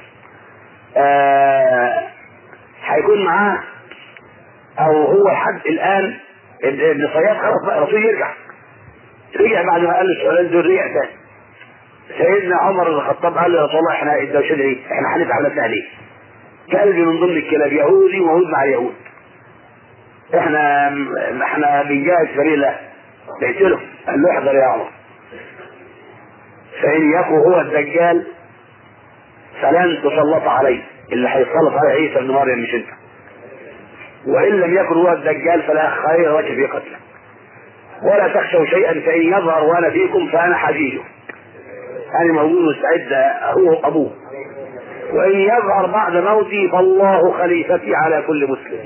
هيكون معاه او هو لحد الان ابن صياد خلاص بقى الرسول يرجع رجع بعد ما قال السؤالين دول رجع تاني سيدنا عمر بن الخطاب قال له يا رسول الله احنا الدوشه ايه؟ احنا هندفع نفسنا ليه؟ كلب من ضمن الكلاب يهودي موجود مع اليهود احنا احنا بنجاهد سبيل الله نقتله قال له احذر يا عمر فان يكن هو الدجال فلن تسلط عليه اللي هيسلط عليه عيسى ابن مريم مش انت وان لم يكن هو الدجال فلا خير لك في قتله ولا تخشوا شيئا فان يظهر وانا فيكم فانا حجيجه انا موجود مستعد هو ابوه وان يظهر بعد موتي فالله خليفتي على كل مسلم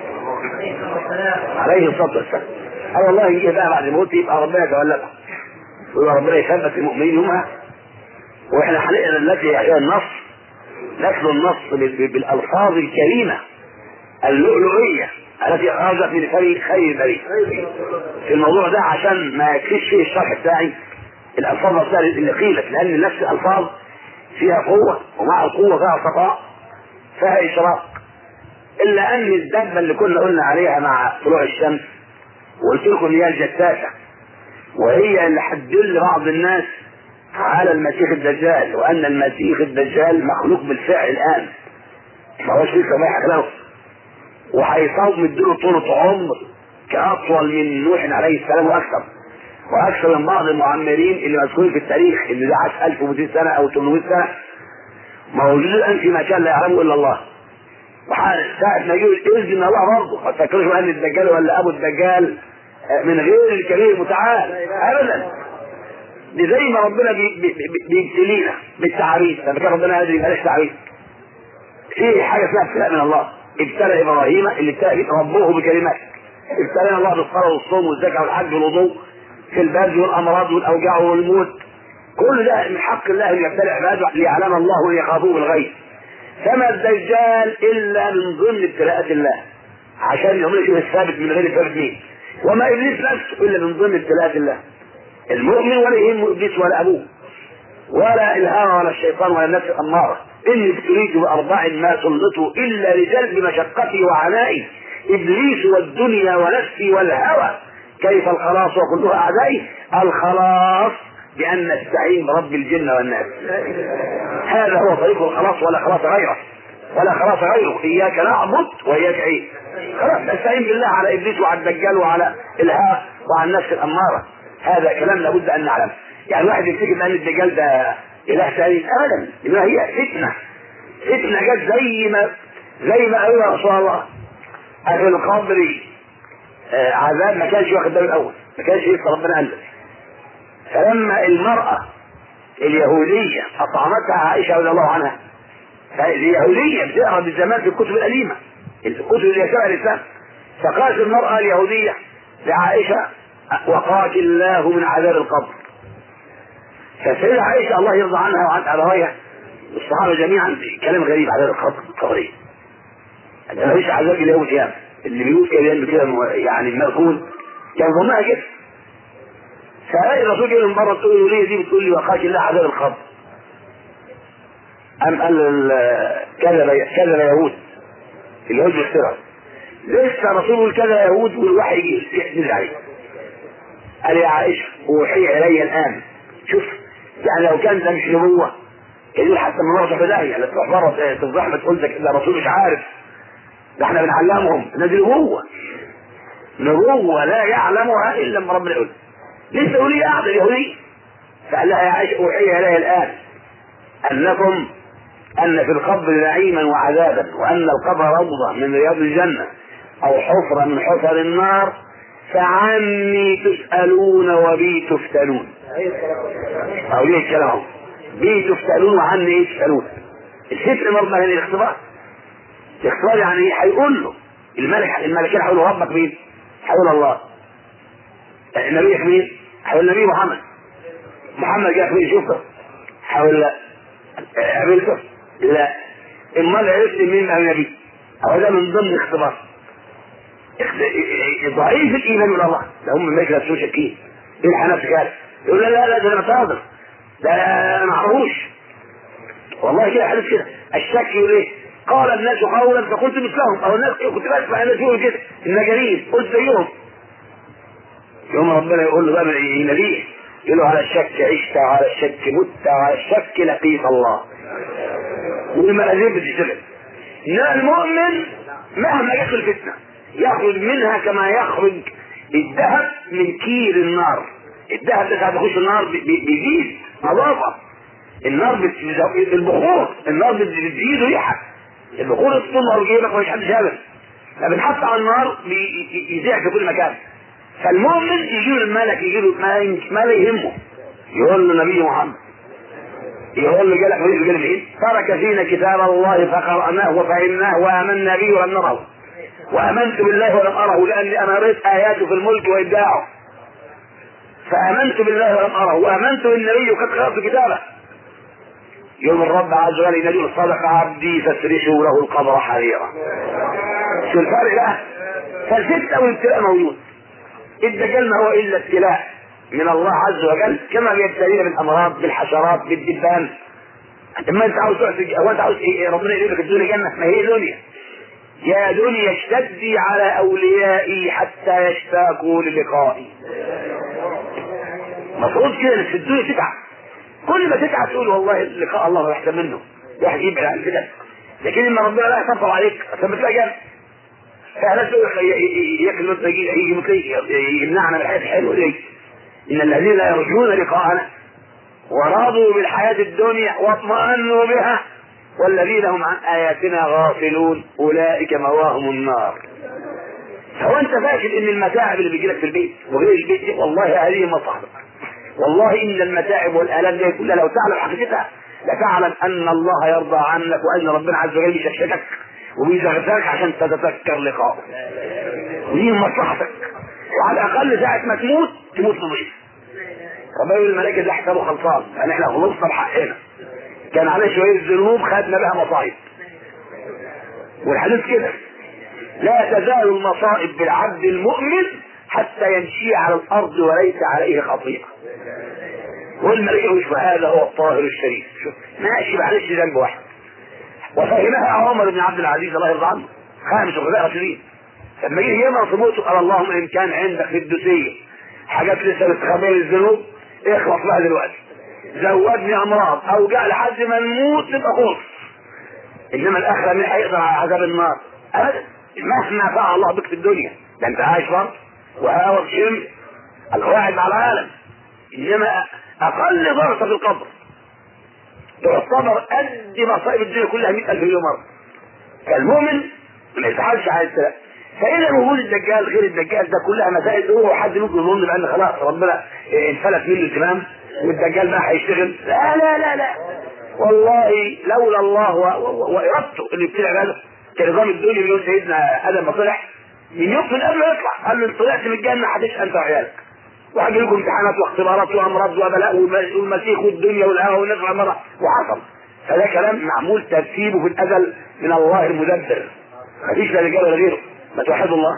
عليه الصلاه والسلام اه والله يجي بقى بعد موتي يبقى ربنا يتولى ويبقى ربنا يثبت المؤمنين يومها واحنا هنقرا التي هي النص نتلو النص بالالفاظ الكريمه اللؤلؤيه التي خرجت من خير خير البريد في الموضوع ده عشان ما يكفيش فيه الشرح بتاعي الالفاظ نفسها اللي قيلت لان نفس الالفاظ فيها قوه ومع القوه فيها صفاء فيها اشراق الا ان الدبه اللي كنا قلنا عليها مع طلوع الشمس وقلت لكم ان هي الجساسه وهي اللي هتدل بعض الناس على المسيح الدجال وان المسيح الدجال مخلوق بالفعل الان ما هوش لسه ما يحلو وهيصاب مديله طولة عمر كأطول من نوح عليه السلام وأكثر وأكثر من بعض المعمرين اللي مذكورين في التاريخ اللي ده عاش 1200 سنة أو 800 سنة موجود الآن في مكان لا يعلمه إلا الله ساعة ما يجي إذن الله برضه ما تفكروش أن الدجال ولا أبو الدجال من غير الكبير المتعال أبدا دي زي ما ربنا بي- بي- بي- بيبتلينا بالتعريف لما كان ربنا قادر يبقى ليش تعريف في حاجه اسمها ابتلاء من الله ابتلى ابراهيم اللي ابتلى ربه بكلمات ابتلى الله بالصلاه والصوم والزكاه والحج والوضوء في البرد والامراض والاوجاع والموت كل ده من حق الله ان يبتلى عباده ليعلم الله ان يخافوه بالغيب فما الدجال الا من ضمن ابتلاءات الله عشان يعمل يشوف الثابت من غير الثابت مين وما ابليس نفسه الا من ضمن ابتلاءات الله المؤمن ولا يهمه ابليس ولا ابوه ولا الهوى ولا الشيطان ولا النفس الاماره اني ابتليت باربع ما سلطوا الا لجلب مشقتي وعنائي ابليس والدنيا ونفسي والهوى كيف الخلاص وكلها اعدائي الخلاص بان نستعين برب الجن والناس هذا هو طريق الخلاص ولا خلاص غيره ولا خلاص غيره اياك نعبد واياك ايه خلاص نستعين بالله على ابليس وعلى الدجال وعلى الهوى وعلى النفس الاماره هذا كلام لابد ان نعلم يعني واحد يفتكر ان الدجال ده اله ثاني ابدا انما هي فتنه فتنه جت زي ما زي ما قال رسول الله في القبر آه، عذاب ما كانش واخد باله الاول ما كانش لسه ربنا انزل فلما المراه اليهوديه اطعمتها عائشه رضي الله عنها فاليهوديه بتقرا بالزمان في الكتب القديمه الكتب اللي هي شبه الاسلام فقالت المراه اليهوديه لعائشه وقاك الله من عذاب القبر فسيدة عائشة الله يرضى عنها وعن أبويها الصحابة جميعا كلام غريب عذاب القبر القبرية ما فيش عذاب إلى يوم القيامة اللي بيقول كده بيعمل كده مو- يعني المأكول كان ظنها كده فلاقي الرسول جاي من بره تقول له ليه دي بتقول لي وقاك الله عذاب القبر أم قال ال- كذب كذب يهود اليهود بيخترعوا لسه الرسول يقول كذا يهود والوحي يجي يحدث عليه قال يا عائشة أوحي إلي الآن شوف يعني لو كان ده مش نبوة يقول حتى من مرة في داهية لا تروح مرة في الزحمة تقول لك ده الرسول مش عارف ده احنا بنعلمهم ده دي نبوة نبوة لا يعلمها إلا لما ربنا يقول لسه يقول لي قاعدة اليهودية فقال لها يا عائشة أوحي إلي الآن أنكم أن في القبر نعيما وعذابا وأن القبر روضة من رياض الجنة أو حفرة من حفر النار فعني تسألون وبي تفتنون أو ليه الكلام اهو بي تفتنون وعني ايه تسألون الفتن برضه هي الاختبار الاختبار يعني ايه هيقول له الملك الملكين هيقولوا ربك مين؟ هيقول الله نبيك مين؟ هيقول نبي محمد محمد جاء مين شوفه هيقول لا قابلته لا امال عرفت مين بقى النبي هو ده من ضمن الاختبار اخت- ضعيف الايمان من الله ده هم ما يكلفوا شاكين يلحق نفسك قال يقول لا لا لا ده انا صادق ده انا ما اعرفوش والله كده حدث كده الشك يقول ايه قال الناس قولا فقلت مثلهم او الناس كنت بسمع الناس يقولوا كده المجانين قلت زيهم يوم ربنا يقول له بقى من النبي يقول له على الشك عشت على الشك مت على الشك لقيت الله والمآذير بتشتغل إنما المؤمن مهما جت الفتنة يخرج منها كما يخرج الذهب من كيل النار الذهب ده ساعة يخش النار بي- بي- بيزيد نظافة النار بت- البخور النار بت- بتزيد ريحة البخور الصنع في جيبك مش حد شابه فبنحط على النار بي- ي- يذيع في كل مكان فالمؤمن يجي له الملك يجي له ما, ما لا يهمه يقول له النبي محمد يقول له جالك مين يقول مين ترك فينا كتاب الله فقرأناه وفهمناه وآمنا به ولم نره وآمنت بالله ولم أره لأني أنا رأيت آياته في الملك وإبداعه فآمنت بالله ولم أره وآمنت بالنبي وقد قرأت كتابه يوم الرب عز وجل ينادي صدق عبدي فافرشوا له القبر حريرا شو الفرق بقى؟ فالفتنة والابتلاء موجود الدجال ما هو الا ابتلاء من الله عز وجل كما بيبتلينا بالامراض بالحشرات بالدبان اما انت عاوز تقعد هو انت عاوز ايه ربنا يقول لك الدنيا جنه ما هي دنيا يا دنيا اشتدي على اوليائي حتى يشتاقوا للقائي مفروض كده انك في الدنيا تتعب كل ما تتعب تقول والله لقاء الله احسن منه واحد يبعد عن كده لكن لما ربنا لا يطبطب عليك عشان تلاقي جنه فلا ياكل مثل يجي مثل يمنعنا من الحياه الحلوه دي ان الذين لا يرجون لقاءنا ورضوا بالحياه الدنيا واطمأنوا بها والذين هم عن اياتنا غافلون اولئك مواهم النار هو انت فاكر ان المتاعب اللي بيجي لك في البيت وغير البيت دي والله هذه مصاحبك والله ان المتاعب والالام دي كلها لو تعلم حقيقتها لتعلم ان الله يرضى عنك وان ربنا عز وجل يشكشكك وبيزغزغك عشان تتذكر لقاءه ودي من مصلحتك وعلى الاقل ساعه ما تموت تموت نظيف ربنا يقول الملائكه ده حسابه خلصان يعني احنا خلصنا بحقنا كان عليه شويه ذنوب خدنا بها مصايب والحديث كده لا تزال المصائب بالعبد المؤمن حتى يمشي على الارض وليس عليه خطيئه والملائكه مش هذا هو الطاهر الشريف شوف ماشي معلش ذنب واحد وفهمها عمر بن عبد العزيز الله يرضى عنه خامس الخلفاء الراشدين لما جه يمر في موته قال اللهم ان كان عندك في الدوسيه حاجات لسه مستخبيه للذنوب اخلص بها دلوقتي زودني امراض او جاء لحد ما نموت نبقى خلص انما الاخره مين هيقدر على عذاب النار ابدا مهما فعل الله بك في الدنيا ده انت عايش برضه وهاوى شم القواعد مع العالم انما اقل ضغط في القبر تعتبر قد مصائب الدنيا كلها 100000 مليون مره فالمؤمن ما يزعلش على السلام فاذا وجود الدجال غير الدجال ده كلها مسائل هو حد ممكن يظن بان خلاص ربنا انفلت منه الزمام والدجال بقى هيشتغل لا لا لا لا والله لولا الله وارادته اللي بتلعب هذا كنظام الدنيا اللي يقول سيدنا ادم ما طلع من يوم في القبل يطلع قال له طلعت من الجنه هتشقى انت وعيالك وهجي لكم امتحانات واختبارات وامراض وبلاء والمسيح والدنيا والهوى والنفع مره وحصل فده كلام معمول ترتيبه في الازل من الله المدبر مفيش لا رجال ولا غيره ما توحد الله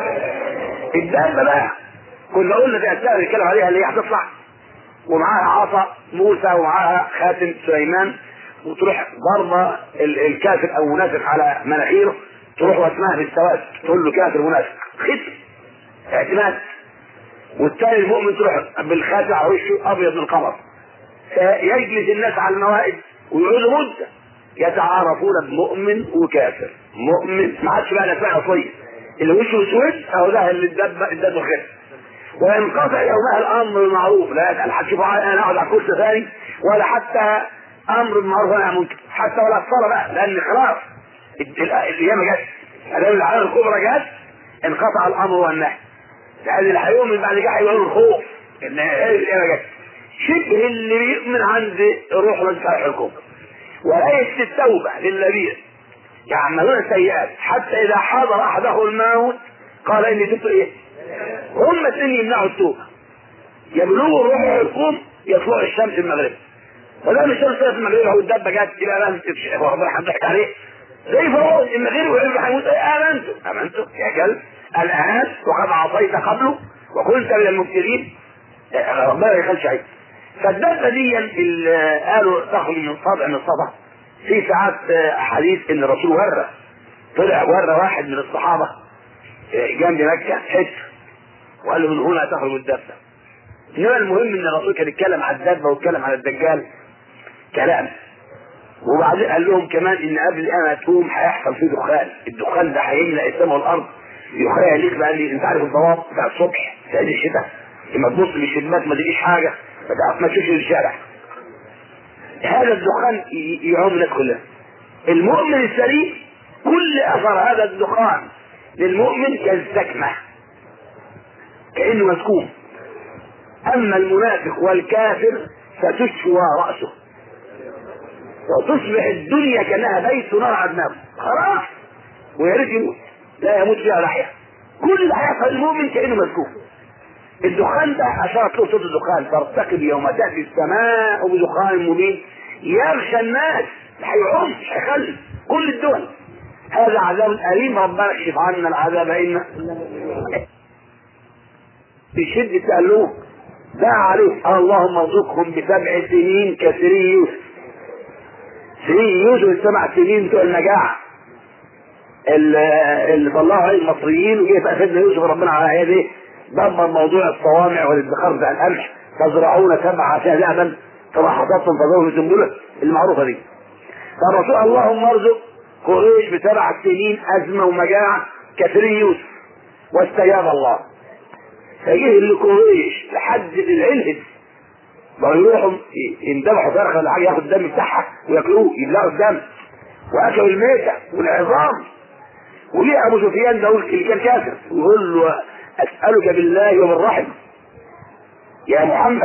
الدابه بقى كنا قلنا في اسئله بنتكلم عليها اللي هي هتطلع ومعاها عصا موسى ومعاها خاتم سليمان وتروح ضربه الكافر او منافق على مناخيره تروح واسمها في السواد تقول له كافر منافق ختم اعتماد والتاني المؤمن تروح بالخاتم على وشه ابيض من القمر فيجلس الناس على الموائد ويقعدوا مده يتعارفون بمؤمن وكافر مؤمن ما عادش بقى الاسماء الاصليه اللي وشه اسود اهو ده اللي ادب ادب خير وينقطع يومها الامر بالمعروف لا يسال حد شوف انا اقعد على كرسي ثاني ولا حتى امر بالمعروف ولا منكر حتى ولا الصلاه بقى لان خلاص الايام جت الأيام العالم الكبرى جت انقطع الامر والنهي لان اللي هيؤمن من بعد كده هيقول الخوف ان الايام جت شبه اللي بيؤمن عند روح لصالح الكفر وليست التوبه للذين يعملون السيئات حتى اذا حضر احده الموت قال اني تبت ايه؟ هم الاثنين يمنعوا التوبه يبلغوا الروح يحكم يطلع الشمس المغرب ودام الشمس طلعت المغرب هو الدبه جت يبقى امنت ربنا هنضحك عليه زي فهو المغرب ويقول هيموت امنتم امنتم يا كلب الان وقد عصيت قبله وكنت من المبتلين ربنا ما يخلش عيب فالدبه دي اللي قالوا تخرج من صدع من الصدع في ساعات حديث ان الرسول ورى طلع ورى واحد من الصحابه جنب مكه حته وقال له من هنا تخرج الدبه انما المهم ان الرسول كان يتكلم على الدبه ويتكلم على الدجال كلام وبعدين قال لهم كمان ان قبل الان تقوم هيحصل فيه دخان الدخان ده هيملا السماء والارض يخيل ليك بقى لي انت عارف الضواب بتاع الصبح في عز الشتاء لما تبص من الشباك ما تلاقيش حاجه ما تعرف ما تشوفش الشارع هذا الدخان يعوم الناس كلها المؤمن السليم كل اثر هذا الدخان للمؤمن كالسكمه كانه مسكوم اما المنافق والكافر فتشوى راسه وتصبح الدنيا كانها بيت نار على دماغه خلاص ويا ريت يموت لا يموت فيها لحيه كل اللي هيحصل المؤمن كانه مسكوف الدخان ده اشارت له صوت الدخان ترتقب يوم تاتي السماء بدخان مبين يغشى الناس هيعوم مش هيخلي كل الدول هذا عذاب اليم ربنا اكشف عنا العذاب ان بشدة تألوه دعا عليه اللهم ارزقهم بسبع سنين كسري يوسف سنين يوسف السبع سنين بتوع المجاعة اللي طلعوا عليه المصريين وجه بقى سيدنا يوسف ربنا على يده دبر موضوع الصوامع والادخار بتاع القمح تزرعون سبع سنابل فما حصدتم فذروا في سنبله المعروفه دي فالرسول اللهم ارزق قريش بسبع سنين ازمه ومجاعه كثير يوسف واستجاب الله فجه لقريش لحد العلهد بقوا يروحوا يندبحوا فرخه ولا حاجه ياخد الدم بتاعها وياكلوه يبلعوا الدم واكلوا الميته والعظام وليه ابو سفيان ده اللي كان كافر ويقول له اسالك بالله وبالرحم يا محمد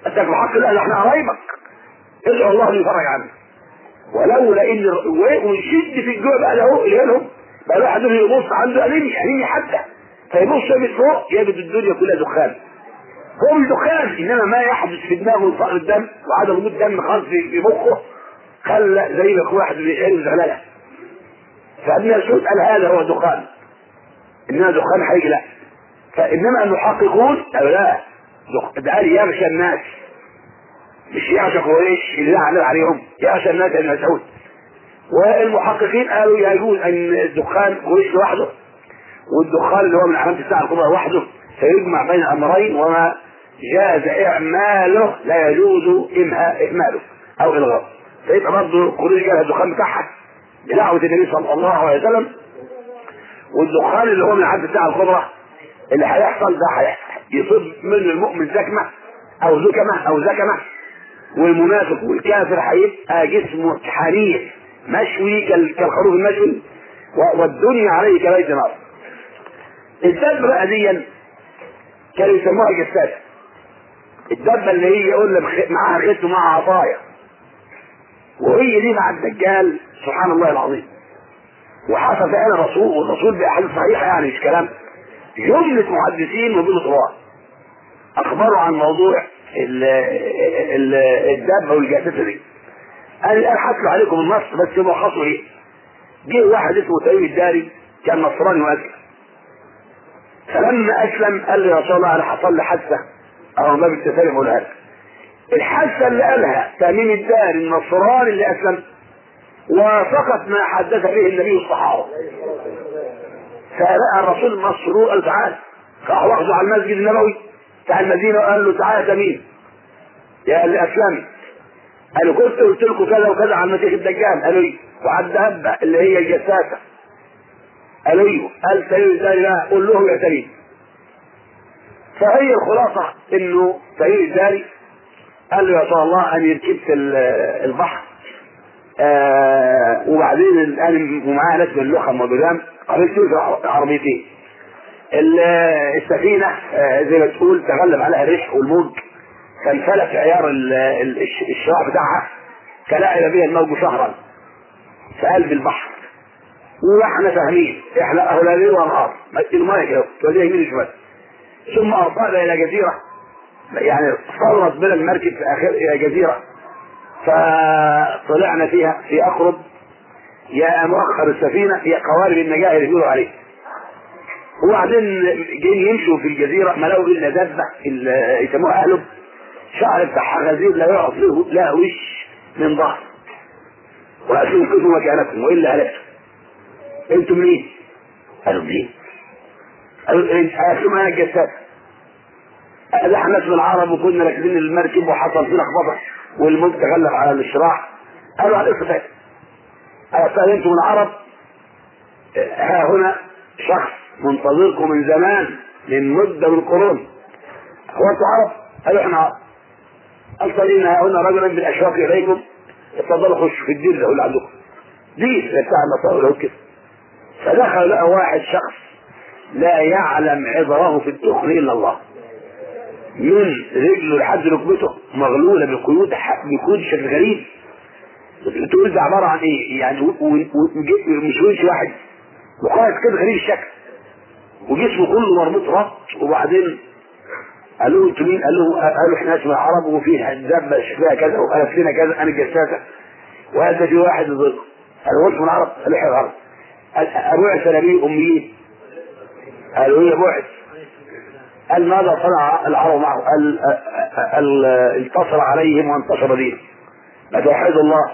انت بحق الله ده احنا قرايبك ادعو الله ان يفرج عنك ولولا ان ويشد في الجوع بقى له لهم بقى الواحد يبص عنده انيميا انيميا حتى فيبص من فوق يجد الدنيا كلها دخان هو مش دخان انما ما يحدث في دماغه من فقر الدم وعدم وجود دم خالص في مخه خلى زي ما يكون واحد بيشرب زغلله فابن مسعود قال هذا هو دخان انما دخان حقيقي لا فانما المحققون قالوا لا ده قال يغشى الناس مش يعشى قريش اللي على عليهم يعشى الناس ابن مسعود والمحققين قالوا يجوز ان الدخان قريش لوحده والدخان اللي هو من علامه الساعه الكبرى وحده فيجمع بين امرين وما جاز اعماله لا يجوز اهماله او الغاءه فيبقى برضه قريش جالها الدخان بتاعها بدعوه النبي صلى الله عليه وسلم والدخان اللي هو من علامه الساعه الكبرى اللي هيحصل ده هيحصل يصيب من المؤمن زكمه او زكمه او زكمه والمنافق والكافر هيبقى جسمه حريق مشوي كالخروف المشوي والدنيا عليه كبيت نار الدبة بقى دي كانوا يسموها جساسة الدبة اللي هي يقول لك معاها ختم ومعاها عصاية وهي دي مع الدجال سبحان الله العظيم وحصل فعلا رسول والرسول بأحاديث صحيحة يعني مش كلام جملة محدثين وبين طوال أخبروا عن موضوع الدابة والجاسسة دي أنا الآن حكوا عليكم النص بس هو خاصه إيه؟ جه واحد اسمه تميم الداري كان نصراني وأسلم فلما أسلم قال لي يا رسول الله أنا حصل لي حادثة أو ما بالتسلم ولا لك الحادثة اللي قالها تميم الداري النصراني اللي أسلم وافقت ما حدث به النبي الصحابة فرأى الرسول مسرور قال تعال راح واخده على المسجد النبوي بتاع المدينة وقال له تعالى يا تميم يا اللي أسلمت قالوا كنت قلت لكم كذا وكذا عن المسيح الدجال قالوا ايه وعن الدهبة اللي هي الجساسة قالوا ايوه قال سيد الداري لا قول له يا سليم فهي الخلاصة انه سيد الداري قال له يا رسول الله اني ركبت البحر آه وبعدين الان ومعاه ناس من لخم وبدام قابلت عربيتين السفينة آه زي ما تقول تغلب عليها الريح والموج فانفلت عيار الشراع بتاعها فلعب بها الموج شهرا في قلب البحر واحنا فاهمين احنا اهل ليل ونهار المايه كده توديها يمين وشمال ثم ارسلنا الى جزيره يعني صرت بنا المركب في اخر الى جزيره فطلعنا فيها في اقرب يا مؤخر السفينه يا قوارب النجاه اللي بيقولوا عليه وبعدين جايين يمشوا في الجزيره ما لقوا الا دبه يسموها اهلب شعر بتاع غزير لا يعرف له لا وش من ظهر وقالوا كيفوا مكانكم والا هلكتم انتم مين؟ قالوا مين؟ قالوا قالوا انا الجساد قال احنا من العرب وكنا راكبين المركب وحصل فينا خبطه والموج تغلب على الشراع قالوا على القتال قال انتم العرب ها هنا شخص منتظركم من زمان من مده من قرون هو انتم عرب؟ قالوا احنا عرب أرسلين هنا رجلا من الأشواق إليكم اتفضلوا خشوا في الدين ده اللي عندكم دي بتاع النصارى لو كده فدخل لقى واحد شخص لا يعلم عذره في الدخل إلا الله من رجله لحد ركبته مغلولة بقيود بقيود شكل غريب تقول ده عبارة عن ايه يعني مش وش واحد وقائد كده غريب الشكل وجسمه كله مربوط ربط وبعدين قالوا له انتوا مين؟ قال له قالوا احنا اسمنا عرب وفي دابه شكلها كذا وقالت لنا كذا انا الجساسه وهذا في واحد ضد قالوا انتم العرب؟ قالوا احنا العرب قال ابوعث نبي اميين قالوا ايه بعث قال ماذا صنع العرب معه؟ قال قال انتصر عليهم وانتصر دينهم فتوحدوا الله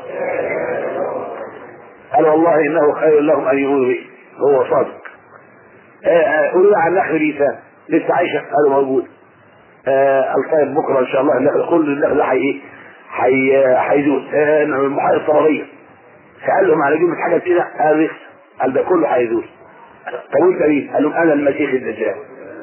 قال والله انه خير لهم ان يؤمنوا به هو صادق قولوا عن نخل بيسان لسه عايشه قالوا موجود آه الطيب بكره ان شاء الله النخل كل النخل حي حي هيزول آه المحاية الطرابية سأل لهم على جملة حاجة كده قال لسه قال ده كله هيزول طب وانت مين؟ قال لهم انا المسيح الدجال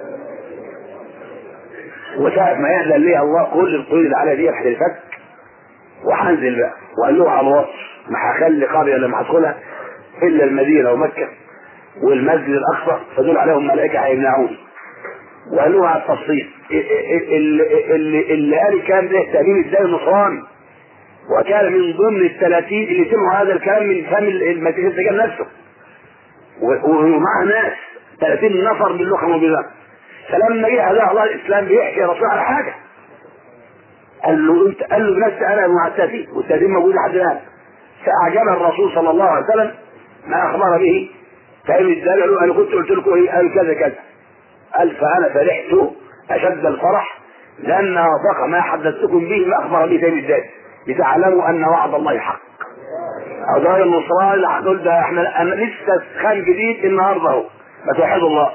وساعة ما يعلن لي الله كل القيود اللي على دي هتنفك وهنزل بقى وقال له على الوصف ما هخلي قرية لما هدخلها الا المدينة ومكة والمسجد الاقصى فدول عليهم ملائكة هيمنعوني وقالوها على التفصيل اللي, اللي, اللي قال الكلام ده تأمين الدين النصراني وكان من ضمن الثلاثين اللي سمعوا هذا الكلام من فم المسيح الدجال نفسه ومعه ناس 30 نفر من اللغه الموجوده فلما جه هذا الله الاسلام بيحكي الرسول على حاجه قال له انت قال له بنفسي انا مع التاتين والتاتين موجود لحد الان فاعجب الرسول صلى الله عليه وسلم ما اخبر به فإن ازاي قالوا انا كنت قلت لكم ايه قالوا كذا كذا قال فانا فرحت اشد الفرح لان وافق ما حدثتكم به ما اخبر به تاني ازاي لتعلموا ان وعد الله حق أدار النصراني اللي هتقول ده احنا أنا لسه خان جديد النهارده اهو ما توحدوا الله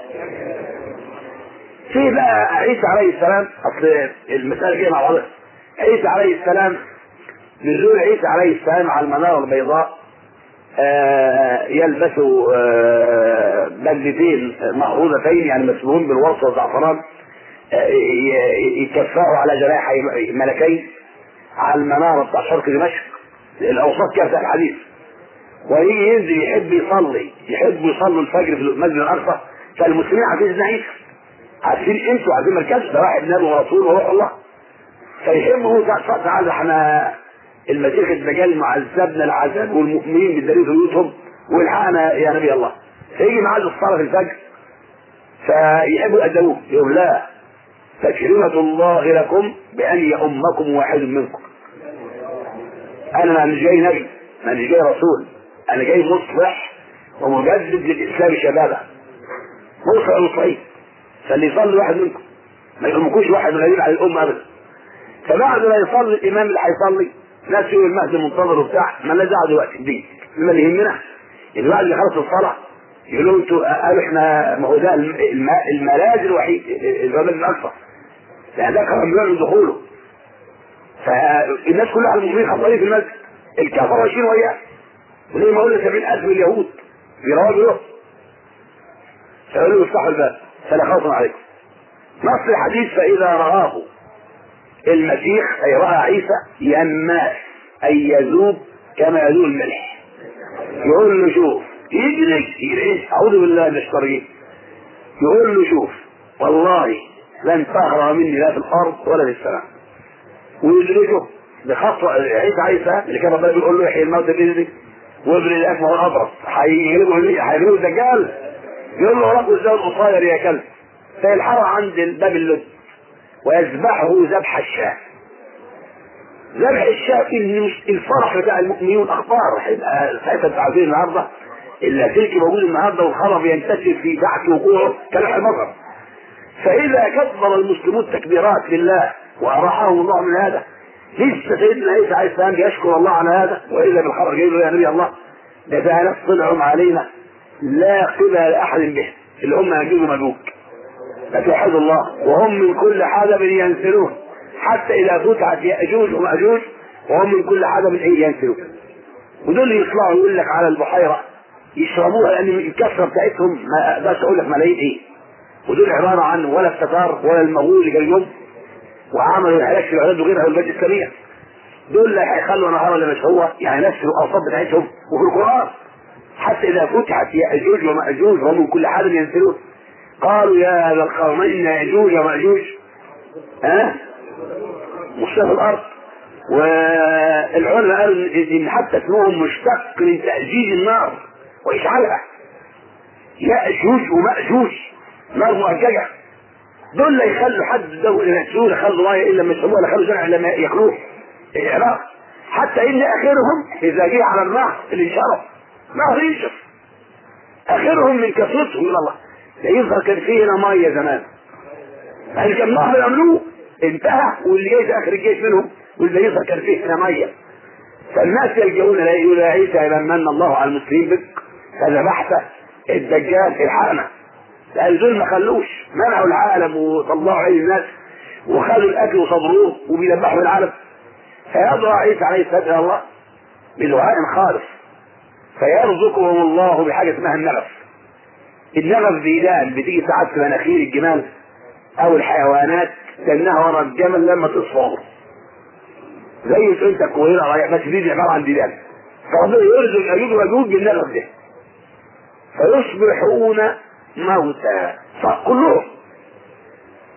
في بقى عيسى عليه السلام اصل المسألة كده مع بعضها عيسى عليه السلام نزول عيسى عليه السلام على المنارة البيضاء آه يلبس آه بلدتين مأخوذتين يعني مسبوقون بالوصف والزعفران آه يكفاوا على جناح ملكين على المنارة بتاع شرق دمشق الاوساط كده الحديث ويجي ينزل يحب يصلي يحب يصلي الفجر في المسجد الاقصى فالمسلمين عارفين سيدنا عيسى عارفين انتوا عارفين مركز ده واحد نبي ورسول وروح الله فيحبوا تعالى احنا المسيح الدجال معذبنا العذاب والمؤمنين بالدليل في بيوتهم والحقنا يا نبي الله فيجي معاه الصلاه في الفجر فيحبوا يأدبوه يقول لا فكلمة الله لكم بأن يأمكم واحد منكم انا مش جاي نبي انا مش جاي رسول انا جاي مصلح ومجدد للاسلام شبابه مصلح مصلحين فاللي يصلي واحد منكم ما يهمكوش واحد من على الامه ابدا فبعد ما يصلي الامام اللي هيصلي ناس يقول المهدي منتظر وبتاع ما لنا دعوه دلوقتي دي ما اللي يهمنا اللي بعد ما يخلص الصلاه يقولوا انتوا قالوا احنا ما هو ده الملاذ الوحيد الباب الاقصى يعني ده كان ممنوع دخوله فالناس كلها المؤمنين خطرين في المسجد الكفر ماشيين وياه وليه ما قلنا 70000 اليهود بيروحوا له فقالوا له افتحوا الباب فلا خوف عليكم نص الحديث فاذا رآه المسيح اي راى عيسى يماس اي يذوب كما يذوب الملح يقول له شوف يجري يجري اعوذ بالله من الشيطان يقول له شوف والله لن تهرب مني لا في الارض ولا في السماء ويدركه بخطوة عيسى عيسى اللي كان ربنا بيقول له يحيي الموت باذنك وابن الاكمه والابرص هيجيبه هيجيبه الدجال يقول له وراك ازاي القصير يا كلب فيلحقه عند الباب اللد ويذبحه ذبح الشاة ذبح الشاة الفرح بتاع المؤمنين اخبار هيبقى ساعتها انتوا عارفين النهارده اللاسلكي موجود النهارده والخرب ينتشر في بعث وقوعه كلح المطر فاذا كبر المسلمون تكبيرات لله وأراحهم الله من هذا لسه سيدنا عيسى عليه السلام يشكر الله على هذا وإذا بالخبر جاي له يا نبي الله ده ده ناس طلعوا علينا لا قبل لأحد به اللي هم يجوز ومجوج فتوحد الله وهم من كل حدب ينسلون حتى إذا فتحت يأجوج ومأجوج وهم من كل حدب إيه ينسلون ودول يطلعوا يقول لك على البحيرة يشربوها لأن الكثرة بتاعتهم ما أقدرش أقول لك ملايين إيه ودول عبارة عن ولا التتار ولا المغول اللي جاي يوم وعملوا العلاج في العلاج وغيرها والبلد الاسلاميه دول اللي هيخلوا نهار ولا مش هو يعني نفس الاوصاف بتاعتهم وفي القران حتى اذا فتحت ياجوج وماجوج وهم من كل حال ينزلون قالوا يا ذا القرنين ياجوج وماجوج ها مشتاق الارض والعلماء قالوا ان حتى اسمهم مشتق من تاجيج النار واشعالها ياجوج وماجوج نار مؤججه دول لا يخلوا حد ده ينسوه يخلوا رايه الا لما يسموه ولا خلوا زرع الا ما ياكلوه العراق حتى ان اخرهم اذا جه على النهر اللي انشرب نهر ينشف اخرهم من كثرتهم الى الله ده يظهر كان فيه هنا ميه زمان يعني كان نهر يعملوه انتهى واللي جاي في اخر الجيش منهم واللي يظهر كان فيه هنا ميه فالناس يلجؤون لا يقول يا عيسى اذا من الله على المسلمين بك فذبحت الدجال الحقنا لان دول ما خلوش منعوا العالم وطلعوا عين الناس وخدوا الاكل وصبروه وبيذبحوا العالم فيدعو عيسى عليه السلام الى الله بدعاء خالص فيرزقهم الله بحاجه اسمها النغف النغف بيدان بتيجي ساعات في مناخير الجمال او الحيوانات كانها ورا الجمل لما تصفر زي انت الكويرة رايح بس دي عباره عن ديدان فربنا يرزق اجوج واجوج بالنغف ده فيصبحون موتى كلهم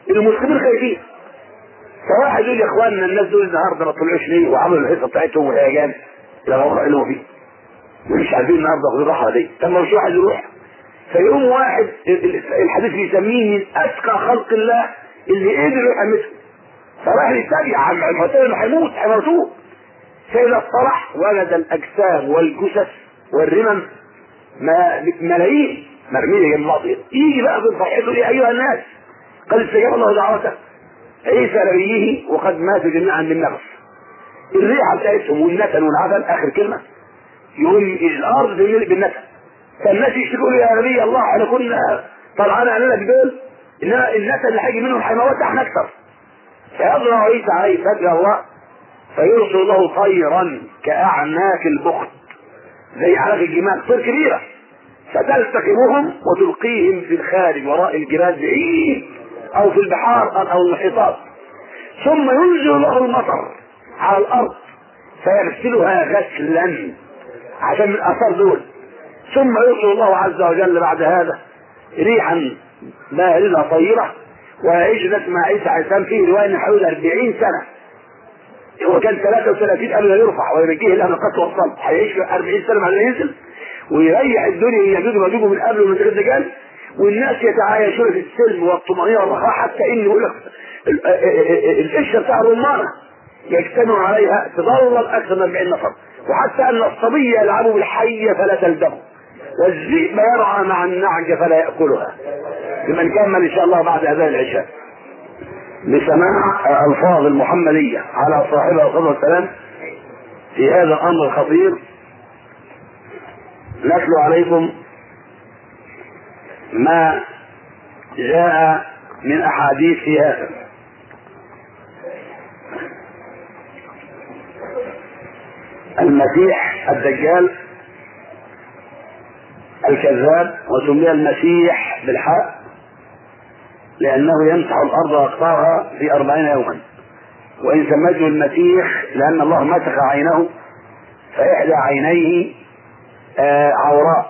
المسلمين خايفين فواحد يقول يا اخواننا الناس دول النهارده ما طلعوش ليه وعملوا الحصه بتاعتهم والهيجان لا هو اللي فيه مش عارفين النهارده ياخدوا الراحه دي طب ما مش واحد يروح فيقوم واحد الحديث بيسميه من اتقى خلق الله اللي قدر يحمسه فراح يتبع على المعتاد انه هيموت هيموتوه فاذا اطلع وجد الاجسام والجثث والرمم ملايين مرميه جنب بعض يجي بقى في صحيحته يا ايها الناس قد استجاب الله دعوته عيسى نبيه وقد ماتوا جميعا بالنفس الريحه بتاعتهم والنتن والعفن اخر كلمه يقول الارض تملئ بالنتن فالناس يشتكوا له يا نبي الله احنا كنا طلعنا علينا جبال انما النتن اللي هيجي منهم هيموت احنا اكثر فيضرع عيسى عليه فجأة الله فيرسل له طيرا كأعناك البخت زي أعناك الجمال طير كبيرة فتلتقمهم وتلقيهم في الخارج وراء الجبال بعيد أو في البحار أو المحيطات ثم ينزل له المطر على الأرض فيغسلها غسلا عشان من الآثار دول ثم يرسل الله عز وجل بعد هذا ريحا باردة طيرة ويعيش ناس مع عيسى عليه السلام فيه روايه ان حوالي 40 سنه هو كان 33 قبل ما يرفع ويرجيه الامر قد وصل هيعيش 40 سنه بعد ما ينزل ويريح الدنيا يجوز ويجوز من قبل من الدجال والناس يتعايشون في السلم والطمأنينة والرخاء حتى ان يقول لك القشره بتاع الرمانه يجتمع عليها تظلل اكثر من 40 نفر وحتى ان الصبي يلعب بالحيه فلا تلدغه والذئب يرعى مع النعج فلا ياكلها لمن كمل ان شاء الله بعد اذان العشاء بسماع الفاظ المحمديه على صاحبها صلى الله عليه وسلم في هذا الامر الخطير نتلو عليكم ما جاء من احاديث في هذا المسيح الدجال الكذاب وسمي المسيح بالحق لأنه يمسح الأرض وأقطارها في أربعين يوما وإن سميته المسيح لأن الله مسح عينه فإحدى عينيه آه عوراء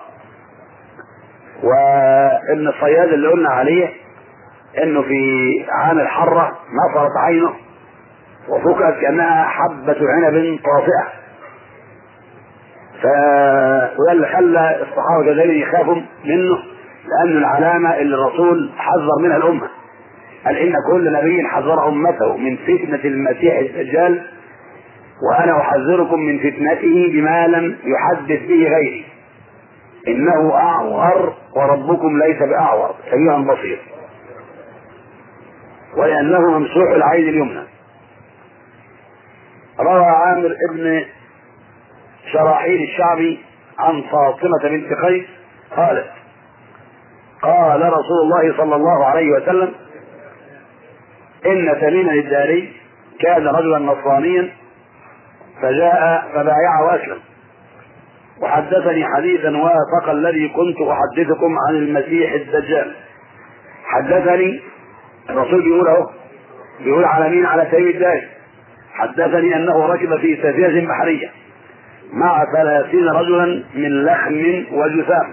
وابن الصياد اللي قلنا عليه انه في عام الحرة نفرت عينه وفكت كأنها حبة عنب طافئة ف وده اللي خلى الصحابة كذلك يخافوا منه لأن العلامة اللي الرسول حذر منها الأمة قال إن كل نبي حذر أمته من فتنة المسيح الدجال وأنا أحذركم من فتنته بما لم يحدث به غيري إنه أعور وربكم ليس بأعور سميع بصير ولأنه ممسوح العين اليمنى روى عامر ابن شراحيل الشعبي عن فاطمة بنت قيس قالت قال رسول الله صلى الله عليه وسلم إن تميما الداري كان رجلا نصرانيا فجاء فبايعه وأسلم وحدثني حديثا وافق الذي كنت أحدثكم عن المسيح الدجال حدثني الرسول بيقول اهو بيقول على مين على تميم الداري حدثني أنه ركب في سفينة بحرية مع ثلاثين رجلا من لخم وجثام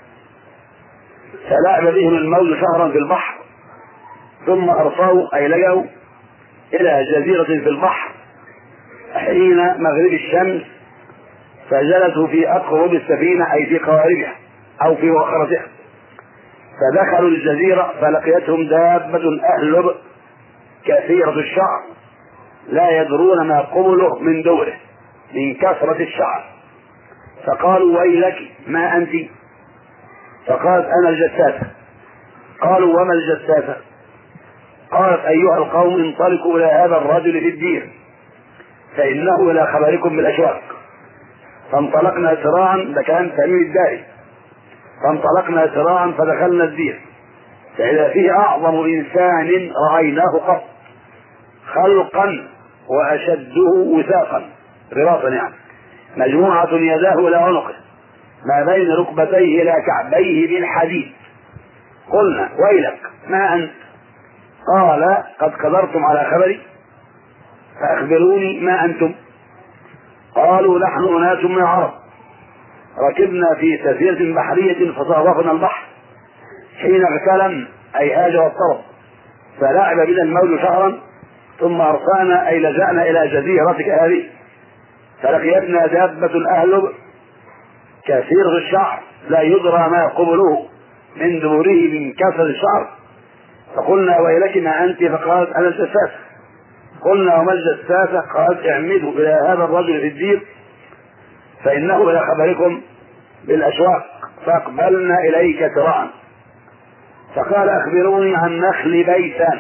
فلعب بهم الموج شهرا في البحر ثم أرسلوا أي لجوا إلى جزيرة في البحر حين مغرب الشمس فجلسوا في أقرب السفينة أي في قواربها أو في وقرتها فدخلوا الجزيرة فلقيتهم دابة أهلب كثيرة الشعر لا يدرون ما قبله من دوره من كثرة الشعر فقالوا ويلك ما أنت فقالت أنا الجساسة قالوا وما الجساسة قالت أيها القوم انطلقوا إلى هذا الرجل في الدير فإنه إلى خبركم بالأشواق فانطلقنا سراعا ده كان تميم الداري فانطلقنا سراعا فدخلنا الدير فإذا فيه أعظم إنسان رأيناه قط خلقا وأشده وثاقا رباطا يعني مجموعة يداه إلى عنقه ما بين ركبتيه إلى كعبيه بالحديد قلنا ويلك ما أنت قال قد قدرتم على خبري فأخبروني ما أنتم قالوا نحن أناس من العرب ركبنا في سفينة بحرية فصادفنا البحر حين اغتلم أي هاج واضطرب فلعب بنا الموج شهرا ثم أرسلنا أي لجأنا إلى جزيرتك هذه فلقيتنا دابة أهلب كثير الشعر لا يدرى ما قبله من دبره من كثر الشعر فقلنا ويلك ما أنت فقالت أنا الجساسة قلنا وما الجساسة قالت اعمدوا إلى هذا الرجل في الدير فإنه إلى خبركم بالأشواق فاقبلنا إليك سراعا فقال أخبروني عن نخل بيتان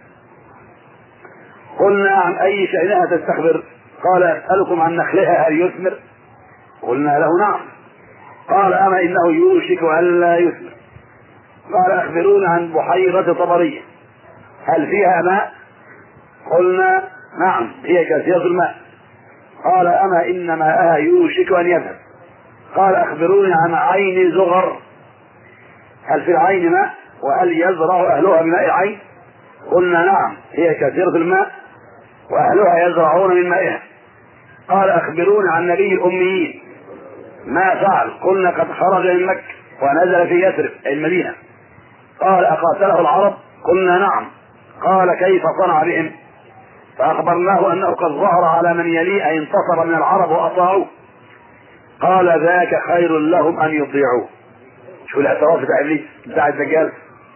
قلنا عن أي شأنها تستخبر قال أسألكم عن نخلها هل يثمر قلنا له نعم قال أما إنه يوشك ألا يثمر قال أخبرونا عن بحيرة طبرية هل فيها ماء قلنا نعم هي كثيرة الماء قال أما إن ماءها يوشك أن يذهب قال أخبروني عن عين زغر هل في العين ماء وهل يزرع أهلها بماء العين قلنا نعم هي كثيرة الماء وأهلها يزرعون من مائها قال أخبروني عن نبي الأميين ما فعل قلنا قد خرج من مكة ونزل في يثرب أي المدينة قال أقاتله العرب قلنا نعم قال كيف صنع بهم فأخبرناه أنه قد ظهر على من يليه أي انتصر من العرب وأطاعوه قال ذاك خير لهم أن يطيعوه شو الاعتراف بتاع إبليس بتاع الدجال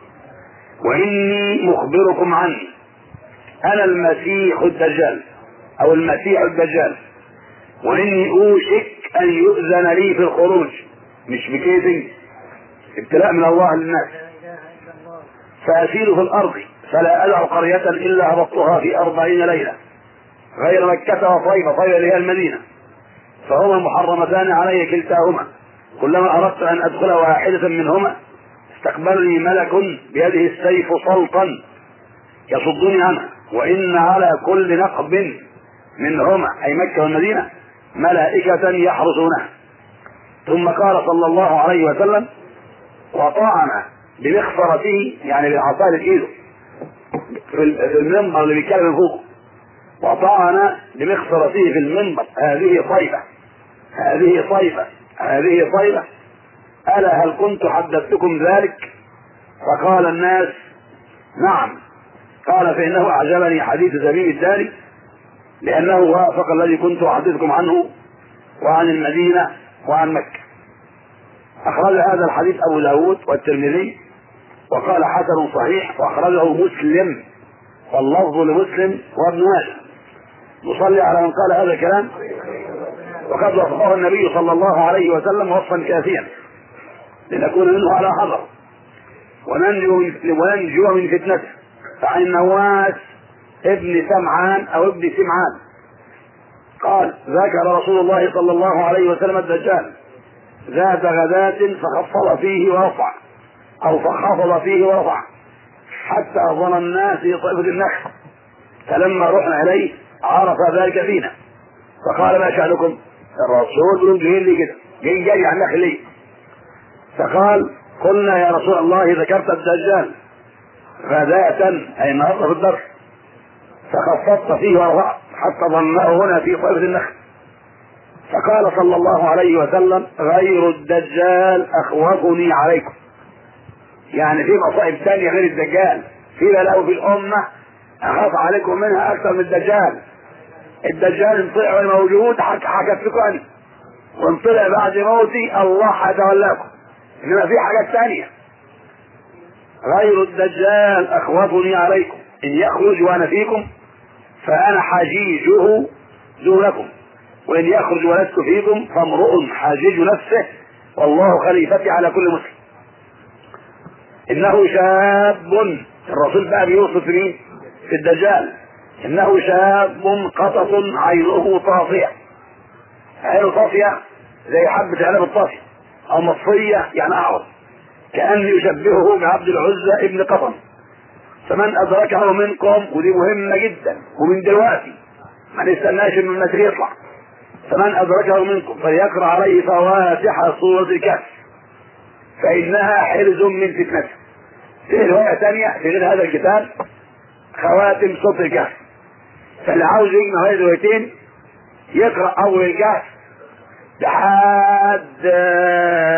وإني مخبركم عني أنا المسيح الدجال أو المسيح الدجال وإني أوشك أن يؤذن لي في الخروج مش بكيفي ابتلاء من الله للناس فأسير في الأرض فلا أدع قرية إلا هبطتها في أربعين ليلة غير مكة وطيبة طيبة اللي هي المدينة فهما محرمتان علي كلتاهما كلما أردت أن أدخل واحدة منهما استقبلني ملك بيده السيف سلطا يصدني عنها وإن على كل نقب منهما أي مكة والمدينة ملائكة يحرسونها ثم قال صلى الله عليه وسلم وطعن بمخفرته يعني بالعصا ايده في المنبر اللي بيتكلم فوق وطعن بمخفرته في المنبر هذه طيبة هذه طيبة هذه طيبة ألا هل كنت حدثتكم ذلك فقال الناس نعم قال فإنه أعجبني حديث زبيب الداري لأنه وافق الذي كنت أحدثكم عنه وعن المدينة وعن مكة أخرج هذا الحديث أبو داود والترمذي وقال حسن صحيح وأخرجه مسلم واللفظ لمسلم وابن ماجه نصلي على من قال هذا الكلام وقد وصفه النبي صلى الله عليه وسلم وصفا كافيا لنكون منه على حذر وننجو وننجو من فتنته فعن النواس ابن سمعان او ابن سمعان قال ذكر رسول الله صلى الله عليه وسلم الدجال ذات غداة فخفض فيه ورفع او فخفض فيه ورفع حتى ظن الناس في طيفة النخل فلما رحنا اليه عرف ذلك فينا فقال ما شأنكم الرسول بن جايين لي كده جاي جاي عن النخل ليه فقال قلنا يا رسول الله ذكرت الدجال غداة أي النهارده في الدرس فخفضت فيه ورفعت حتى ظنه هنا في طيبة النخل فقال صلى الله عليه وسلم غير الدجال أخوفني عليكم يعني في مصائب ثانية غير الدجال في بلاء في الأمة أخاف عليكم منها أكثر من الدجال الدجال ان طلع موجود حكت أنا وان طلع بعد موتي الله حيتولاكم إنما في حاجات ثانية غير الدجال أخوفني عليكم إن يخرج وأنا فيكم فأنا حجيجه دونكم وإن يخرج ولست فيكم فامرؤ حاجج نفسه والله خليفتي على كل مسلم إنه شاب الرسول بقى بيوصف مين؟ في الدجال إنه شاب قطط عينه طافية عينه طافية زي حبة عنب الطافية أو مصفية يعني أعرض كأن يشبهه بعبد العزة ابن قطن فمن أدركه منكم ودي مهمة جدا ومن دلوقتي ما نستناش إن الناس يطلع فمن أدركه منكم فليقرأ عليه فواتح سورة الكهف فإنها حرز من فتنته في رواية ثانية في غير هذا الكتاب خواتم سورة الكهف فاللي عاوز يجمع هذه الروايتين يقرأ أول الكهف لحد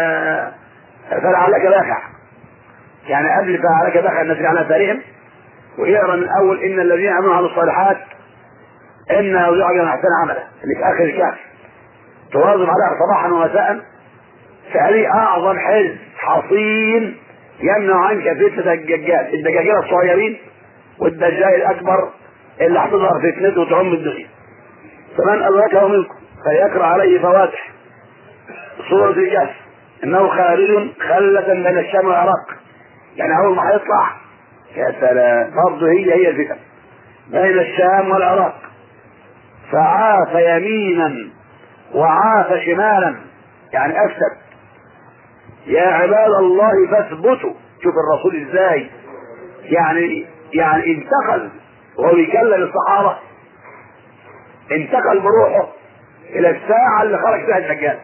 فلعلك باخع يعني قبل فلعلك باخع الناس على تاريخهم ويقرا من اول ان الذين امنوا وعملوا الصالحات ان يضيع اجر احسن عملا اللي في اخر الكهف تواظب عليها صباحا ومساء فهذه اعظم حزب حصين يمنع عنك فتنه الدجال الدجاجله الصغيرين والدجال الاكبر اللي هتظهر فتنته وتعم الدنيا فمن ادركه منكم فليقرا عليه فواتح سوره الكهف انه خارج خلة بين الشام والعراق يعني اول ما هيطلع يا سلام برضه هي هي الفتن بين الشام والعراق فعاف يمينا وعاف شمالا يعني افسد يا عباد الله فاثبتوا شوف الرسول ازاي يعني يعني انتقل وهو بيكلم الصحابه انتقل بروحه الى الساعه اللي خرج فيها الدجال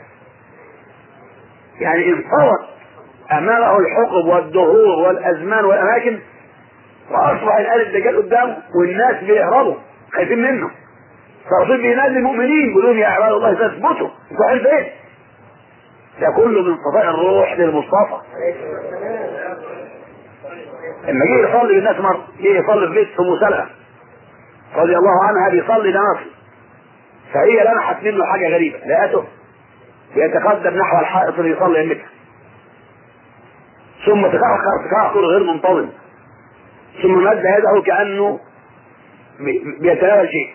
يعني انطوت امامه الحقب والدهور والازمان والاماكن واصبح الان الدجال قدامه والناس بيهربوا خايفين منه فالرسول بينادي المؤمنين بيقول لهم يا عباد الله فاثبتوا انتوا فين؟ ده كله من صفاء الروح للمصطفى لما جه يصلي بالناس مره جه يصلي في بيت ام سلمه رضي الله عنها بيصلي نافل فهي لمحت منه حاجه غريبه لقته يتقدم نحو الحائط اللي يصلي يمتها ثم تكهكر تكهكر غير منتظم ثم مد يده كانه بيتناول شيء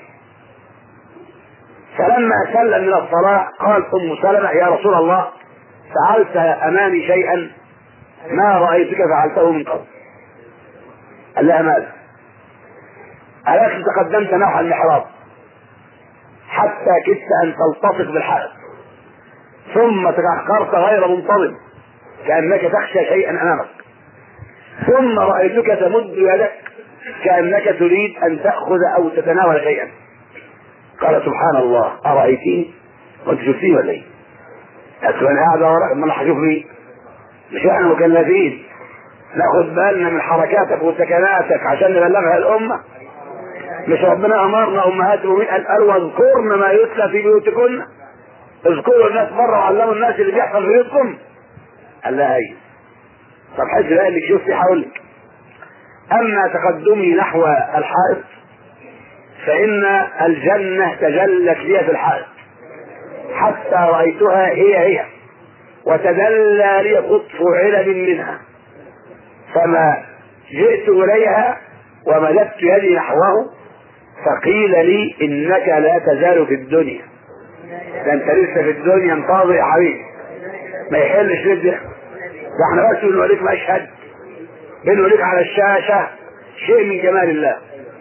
فلما سلم من الصلاة قال أم سلمة يا رسول الله فعلت أمامي شيئا ما رأيتك فعلته من قبل قال لها ماذا؟ ألست تقدمت نحو المحراب حتى كدت أن تلتصق بالحائط ثم تأخرت غير منتظم كأنك تخشى شيئا أمامك ثم رأيتك تمد يدك كأنك تريد أن تأخذ أو تتناول شيئا قال سبحان الله أرأيتني وأنت شفتيه ولا إيه؟ قالت أنا قاعد وراك ما أنا هشوف مين؟ مش إحنا مكلفين ناخد بالنا من حركاتك وسكناتك عشان نبلغها الأمة مش ربنا أمرنا أمهات المؤمنين قال قالوا واذكرن ما يتلى في بيوتكن اذكروا الناس مرة وعلموا الناس اللي بيحصل في بيوتكم قال لها أيوه طب حس بقى اللي شفتي هقول لك أما تقدمي نحو الحائط فإن الجنة تجلت لي في الحائط حتى رأيتها هي هي وتدلى لي قطف علب منها فما جئت إليها ومددت يدي نحوه فقيل لي إنك لا تزال في الدنيا ده أنت لسه في الدنيا انتظر يا حبيبي ما يحلش ليه ده ده احنا بس بنوريك مشهد بنوريك على الشاشة شيء من جمال الله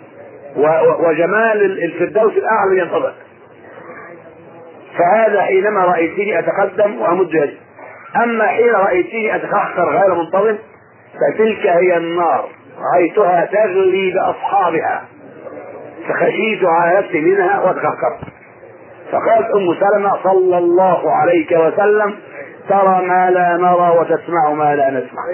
وجمال الفردوس الاعلى ينطبق فهذا حينما رايتني اتقدم وامد يدي اما حين رايتني اتخخر غير منتظم فتلك هي النار رايتها تغلي باصحابها فخشيت على نفسي منها واتخخرت فقالت ام سلمه صلى الله عليك وسلم ترى ما لا نرى وتسمع ما لا نسمع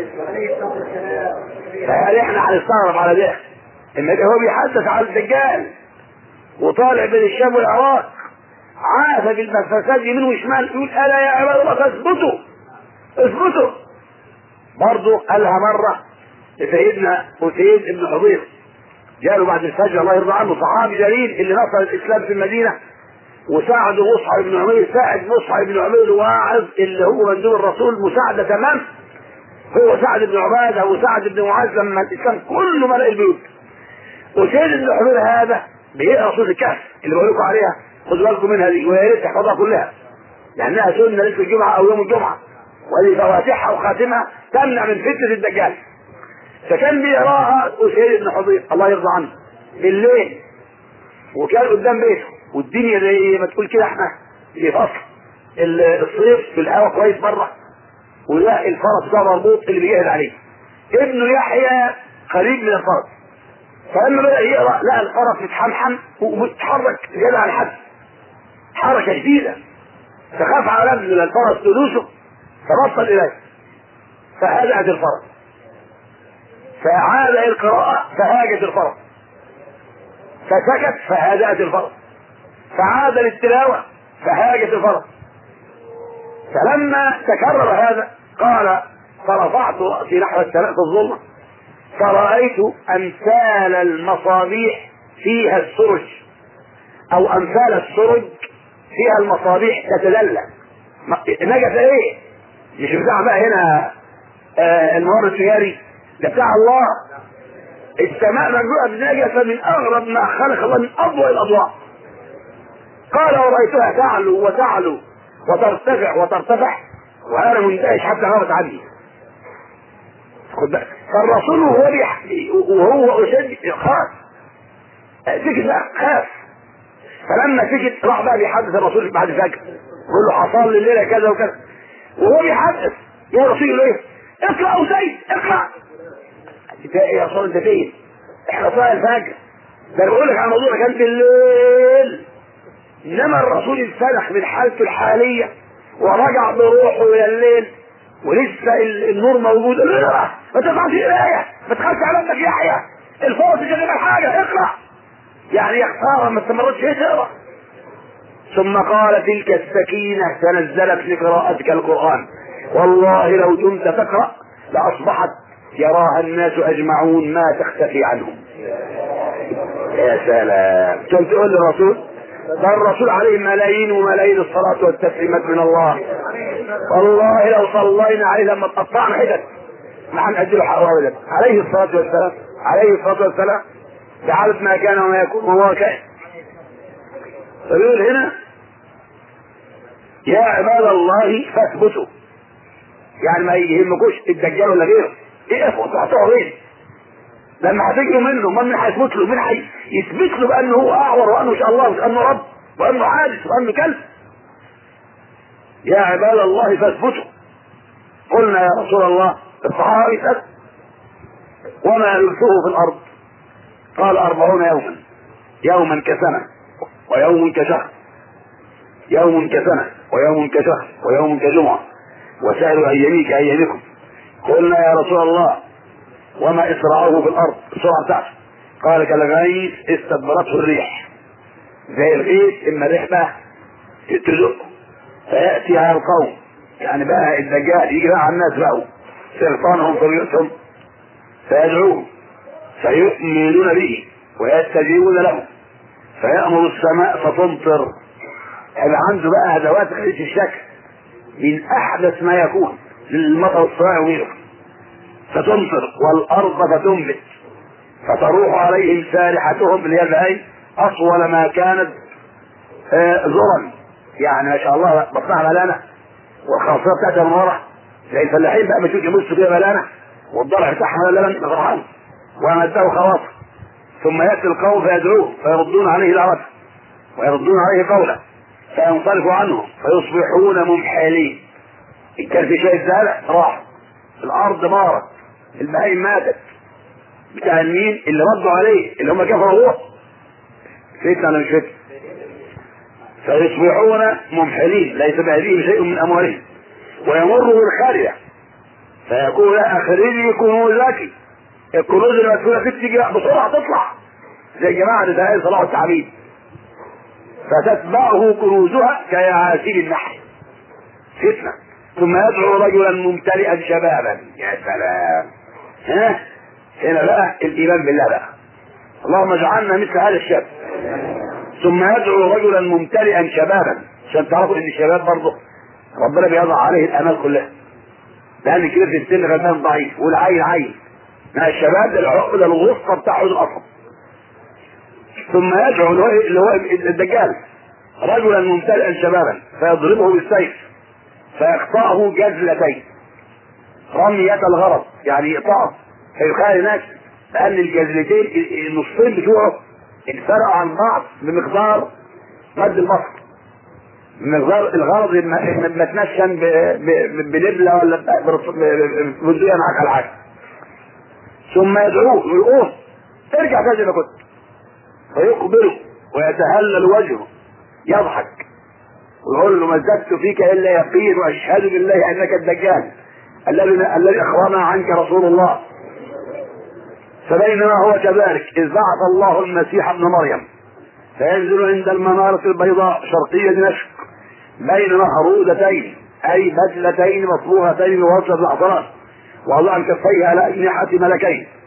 فهل احنا هنستغرب على ده النبي هو بيحدث على الدجال وطالع بين الشام والعراق عاف بالمسافات يمين وشمال يقول الا يا عباد الله فاثبتوا اثبتوا برضه قالها مره لسيدنا حسين بن حضير جاله بعد الفجر الله يرضى عنه صحابي جليل اللي نصر الاسلام في المدينه وساعده مصعب بن عمير ساعد مصعب بن عمير واعظ اللي هو مندوب الرسول مساعده تمام هو سعد بن عباده وسعد بن معاذ لما الاسلام كله ملأ البيوت وسيد بن حضير هذا بيقرا سوره الكهف اللي بقول لكم عليها خدوا بالكم منها دي ويا ريت تحفظها كلها لانها سنه ليله الجمعه او يوم الجمعه ودي فواتحها وخاتمها تمنع من فتنه الدجال فكان بيقراها اسيد بن حضير الله يرضى عنه بالليل وكان قدام بيته والدنيا زي ما تقول كده احنا في فصل الصيف في الهواء كويس بره وده الفرس ده مربوط اللي بيجهز عليه ابنه يحيى قريب من الفرس فلما بدا يقرا لقى الفرس متحمحم وبيتحرك زياده عن الحد حركه شديده فخاف على نفسه الفرس تدوسه فبصل اليه فهدأت الفرس فعاد الى القراءة فهاجت الفرس فسكت فهدأت الفرس فعاد للتلاوة فهاجت الفرس فلما تكرر هذا قال فرفعت رأسي نحو السماء في الظلمة فرأيت أمثال المصابيح فيها السرج أو أمثال السرج فيها المصابيح تتدلى نجف ايه؟ مش بتاع بقى هنا آه النهار التجاري ده بتاع الله السماء مملوءة بنجفة من أغرب ما خلق الله من أضوء الأضواء قال ورأيتها تعلو وتعلو وترتفع وترتفع وأنا مندهش حتى غابت عني خد بالك فالرسول وهو بيحكي وهو أشد خاف سكت بقى خاف فلما سكت راح بقى بيحدث الرسول بعد فجر يقول له حصل لي الليله كذا وكذا وهو بيحدث يا رسول الله ايه؟ اقرا وزيد اقرا انت ايه يا رسول انت فين؟ احنا صلاه الفجر ده انا بقول لك على موضوع كان بالليل انما الرسول انسلخ من حالته الحاليه ورجع بروحه الى الليل ولسه النور موجود لا ما تفعلش الايه ما تخافش على ابنك يحيى الفرص جنب حاجه اقرا يعني يا خساره ما استمرتش ايه تقرا ثم قال تلك السكينه تنزلت لقراءتك القران والله لو دمت تقرا لاصبحت يراها الناس اجمعون ما تختفي عنهم يا سلام كنت تقول للرسول ده الرسول عليه ملايين وملايين الصلاة والتسليمات من الله والله لو صلينا عليه لما تقطعنا حتت ما هنأجله حق ابدا عليه الصلاة والسلام عليه الصلاة والسلام بعدد ما كان وما يكون وهو كائن فبيقول هنا يا عباد الله فاثبتوا يعني ما يهمكوش الدجال ولا غيره اقفوا تحتوا فين لما هتجروا منه من هيثبت له من هيثبت له بانه هو اعور وانه شاء الله وانه رب وانه عاجز وانه كلب يا عباد الله فاثبتوا قلنا يا رسول الله الصحابه يسأل وما لبثه في الارض قال أربعون يوما يوما كسنة ويوم كشهر يوم كسنة ويوم كشهر ويوم كجمعة وسائر أيامي كأيامكم قلنا يا رسول الله وما إسراعه في الأرض السرعة بتاعته قال كالغيث استدبرته الريح زي الغيث إما الريح بقى تزق فيأتي على القوم يعني بقى الدجال يجي بقى على الناس بقى سلطانهم في بيوتهم فيدعوهم فيؤمنون به ويستجيبون له فيأمر السماء فتمطر هذا عنده بقى ادوات خلية الشكل من احدث ما يكون للمطر الصناعي وغيره فتمطر والارض فتنبت فتروح عليهم سارحتهم اللي هي البهايم اطول ما كانت آه ذرا يعني ما شاء الله بطنها ملانه والخاصيه بتاعتها من ورا زي الفلاحين بقى بتشوف يبصوا كده ملانه والضرع بتاعها لبن فرحان ومده خواص ثم ياتي القوم فيدعوه فيردون عليه دعوته ويردون عليه قوله فينصرف عنهم فيصبحون ممحلين ان كان في شيء زرع راح الارض مارت البهائم ماتت بتاع مين اللي ردوا عليه اللي هم كفروا هو فتنة ولا مش فتنة فيصبحون ممحلين ليس بأيديهم شيء من أموالهم ويمر بالخارية فيقول لها أخرجي كنوزك الكنوز اللي مدفونة فيك تيجي بسرعة تطلع زي جماعة دعاء صلاح التعبيد فتتبعه كنوزها كيعاسيب النحل فتنة ثم يدعو رجلا ممتلئا شبابا يا سلام ها هنا بقى الايمان بالله بقى اللهم اجعلنا مثل هذا الشاب ثم يدعو رجلا ممتلئا شبابا عشان تعرفوا ان الشباب برضه ربنا بيضع عليه الامال كلها لان كده في السن غلبان ضعيف والعين عين مع الشباب ده العقده الوسطى بتاعه الاصل ثم يدعو اللي هو اللي هو الدجال رجلا ممتلئا شبابا فيضربه بالسيف فيقطعه جزلتين رمية الغرض يعني يقطعه فيخيل هناك لأن الجزلتين النصين بتوعه انفرقوا عن بعض بمقدار قد البصر بمقدار الغرض ما تنشن بنبلة ولا بندقية معاك على حاجة ثم يدعوه ويقوم ارجع زي ما كنت فيقبله ويتهلل وجهه يضحك ويقول له ما زدت فيك الا يقين واشهد بالله انك الدجال الذي الذي اخبرنا عنك رسول الله فبينما هو كذلك اذ بعث الله المسيح ابن مريم فينزل عند المنارة البيضاء شرقية دمشق بين مهرودتين اي بدلتين مصبوغتين بوصلة الاعصار وضع كفيه على اجنحة ملكين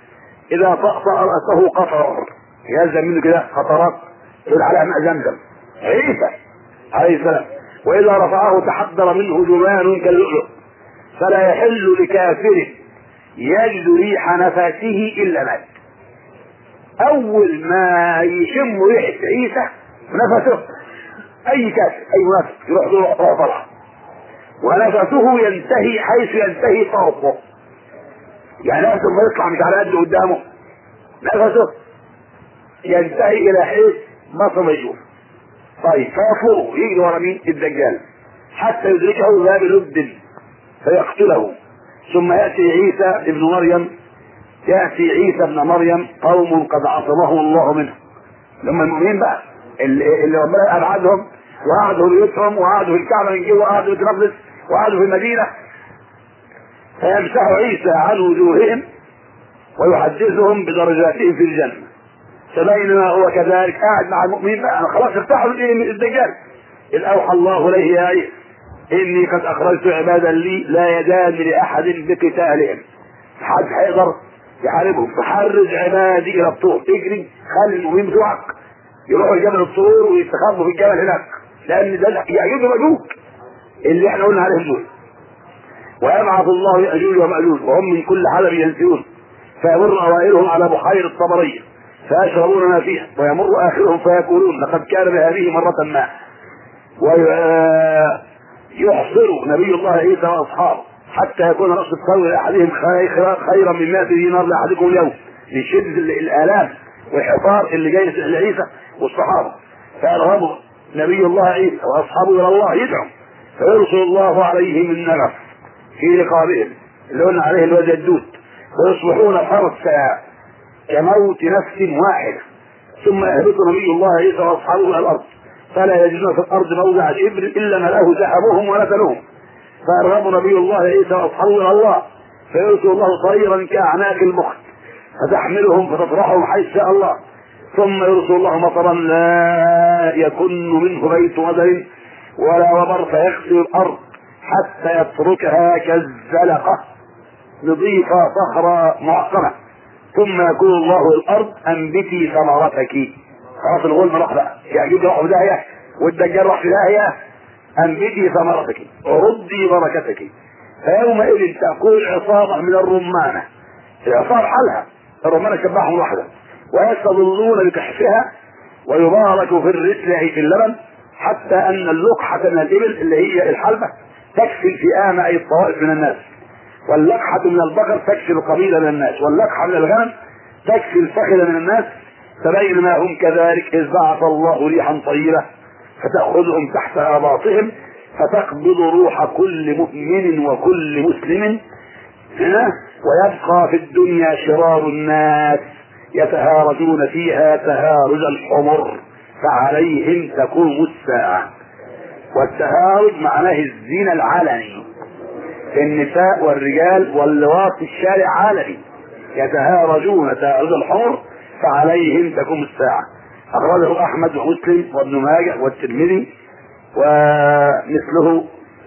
اذا طأطأ راسه قطر يلزم منه كده قطرات يقول عليها ماء زمزم عيسى عليه السلام واذا رفعه تحضر منه جمان كاللؤلؤ فلا يحل لكافر يجد ريح نفسه الا مات اول ما يشم ريحه عيسى نفسه اي كافر اي منافق يروح له روح طلعه ونفسه ينتهي حيث ينتهي طرفه يعني نفسه ما يطلع مش على قد قدامه نفسه ينتهي الى حيث ما ما يشوف طيب فيفور يجري ورا مين الدجال حتى يدركه باب لد فيقتله ثم ياتي عيسى ابن مريم ياتي عيسى ابن مريم قوم قد عصمهم الله منه لما المؤمنين بقى اللي, اللي ربنا ابعدهم وقعدوا في بيوتهم وقعدوا في الكعبه من جوه وقعدوا في طرابلس وقعدوا في المدينه فيمسح عيسى عن وجوههم ويحدثهم بدرجاتهم في الجنه فبينما هو كذلك قاعد مع المؤمنين بقى خلاص ارتاحوا من الدجال اذ اوحى الله اليه يا عيسى اني قد اخرجت عبادا لي لا يزال لاحد بقتالهم حد هيقدر يحاربهم فحرج عبادي الى الطور اجري خلي المؤمنين بتوعك يروحوا جبل الطور ويستخبوا في الجبل هناك لان ده يعجبوا مأجوج اللي احنا قلنا عليهم دول ويبعث الله يأجوج ومأجوج وهم من كل حلب ينسلون فيمر اوائلهم على بحيرة طبرية فيشربون ما فيها ويمر اخرهم فيقولون لقد كان بهذه مرة ما ويحصر نبي الله عيسى واصحابه حتى يكون راس القول لاحدهم خيرا من 100 دينار لاحدكم اليوم من شده الالام والحصار اللي جاي لعيسى والصحابه فيرغب نبي الله عيسى واصحابه الى الله يدعو فيرسل الله عليهم النغف في رقابهم اللي قلنا عليه الواد الدود ويصبحون فرسا كموت نفس واحده ثم يهبط نبي الله عيسى واصحابه الى الارض فلا يجدون في الارض موضع شبر الا ملاه ذهبهم ونتنهم فيرغب نبي الله عيسى واصحابه الى الله فيرسل الله طيرا كاعناق المخت فتحملهم فتطرحهم حيث شاء الله ثم يرسل الله مطرا لا يكن منه بيت غدر ولا وبر فيغسل الارض حتى يتركها كالزلقه نظيفه صخره معقمه ثم يقول الله الارض انبتي ثمرتك خلاص الغلم راح بقى يعجوج راح في داهيه والدجال راح في داهيه انبتي ثمرتك وردي بركتك فيومئذ تأكل عصابة من الرمانة العصابة حالها الرمانة شبعهم واحدة ويستظلون بكحفها ويبارك في الرسل أي في اللبن حتى أن اللقحة من الإبل اللي هي الحلبة تكفي الفئام أي الطوائف من الناس واللقحة من البقر تكفي القبيلة من الناس واللقحة من الغنم تكفي الفخذ من الناس فبينما هم كذلك إذ بعث الله ريحا طيبة فتأخذهم تحت آباطهم فتقبض روح كل مؤمن وكل مسلم هنا ويبقى في الدنيا شرار الناس يتهارجون فيها تهارج الحمر فعليهم تقوم الساعة والتهارج معناه الزنا العلني النساء والرجال واللواط في الشارع عالمي يتهارجون تهارج الحمر فعليهم تقوم الساعة أخرجه أحمد ومسلم وابن ماجه والترمذي ومثله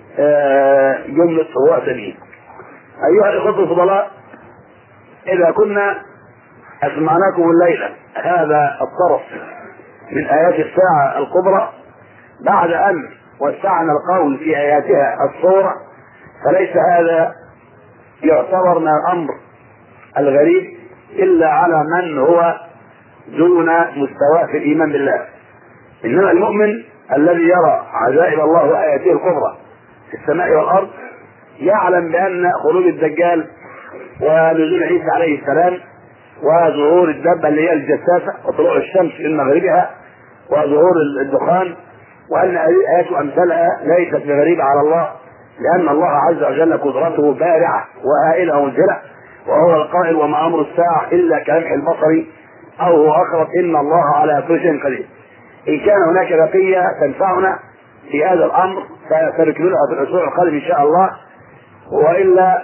جملة هو سليم أيها الإخوة الفضلاء إذا كنا أسمعناكم الليلة هذا الطرف من آيات الساعة الكبرى بعد أن وسعنا القول في آياتها الصورة فليس هذا يعتبر من الأمر الغريب إلا على من هو دون مستواه في الإيمان بالله إنما المؤمن الذي يرى عجائب الله وآياته الكبرى في السماء والأرض يعلم بأن خروج الدجال ونزول عيسى عليه السلام وظهور الدابة اللي هي الجساسة وطلوع الشمس من مغربها وظهور الدخان وأن آيات أمثالها ليست بغريبة على الله لأن الله عز وجل قدرته بارعة وهائلة ومنزلة وهو القائل وما أمر الساعة إلا كلمح البصر أو هو أقرب إن الله على كل شيء قدير إن كان هناك بقية تنفعنا في هذا الأمر سنكملها في الأسبوع القادم إن شاء الله وإلا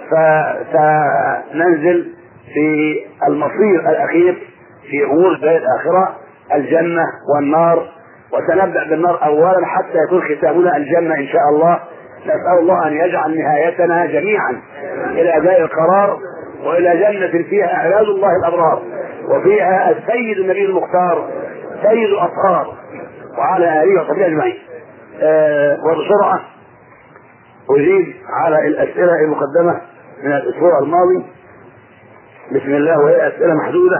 فسننزل في المصير الأخير في أمور الدار الآخرة الجنة والنار وسنبدأ بالنار أولا حتى يكون ختامنا الجنة إن شاء الله نسأل الله أن يجعل نهايتنا جميعا إلى أداء القرار والى جنه فيها عباد الله الابرار وفيها السيد النبي المختار سيد الاطهار وعلى اله وصحبه اجمعين آه وبسرعه اجيب على الاسئله المقدمه من الاسبوع الماضي بسم الله وهي اسئله محدوده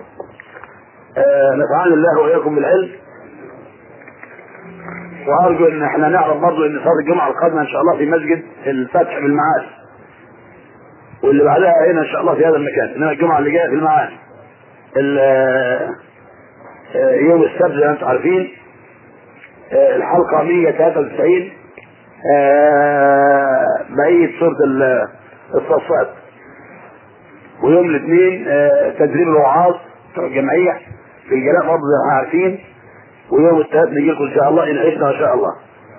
آه نفعني الله واياكم بالعلم وارجو ان احنا نعرف برضه ان صلاه الجمعه القادمه ان شاء الله في مسجد الفتح بالمعاد واللي بعدها هنا ان شاء الله في هذا المكان انما الجمعه اللي جايه في المعاد يوم السبت زي ما انتم عارفين الحلقه 193 بقيه سوره الصفات ويوم الاثنين تدريب الوعاظ بتوع الجمعيه في الجلاء برضه زي ما عارفين ويوم الثلاث نجي لكم ان شاء الله ان عشنا ان شاء الله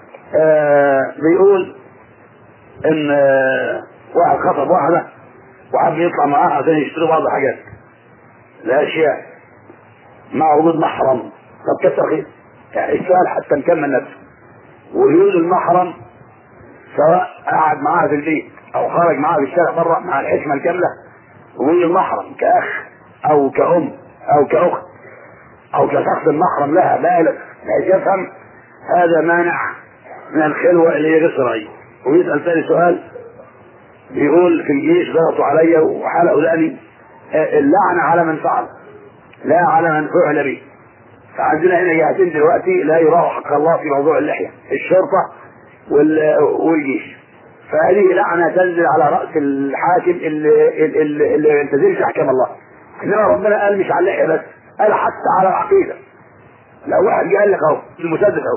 آه بيقول ان آه واحد خطب واحده وحب يطلع معاها عشان يشتروا بعض الحاجات الاشياء مع وجود محرم طب كتر خير يعني السؤال حتى نكمل نفسه وجود المحرم سواء قعد معاها في البيت او خرج معاها في الشارع بره مع الحكمه الكامله وجود المحرم كاخ او كأم او كأخت او كشخص محرم لها بالغ بحيث يفهم هذا مانع من الخلوة اللي هي غير شرعية ويسأل ثاني سؤال بيقول في الجيش ضغطوا علي وحلقوا لاني اللعنة على من فعل لا على من فعل به فعندنا هنا جهتين دلوقتي لا يراعوا حق الله في موضوع اللحية الشرطة والجيش فهذه لعنة تنزل على رأس الحاكم اللي اللي, اللي ما يلتزمش أحكام الله إنما ربنا قال مش على اللحية بس قال حتى على العقيدة لو واحد قال لك اهو المسدس اهو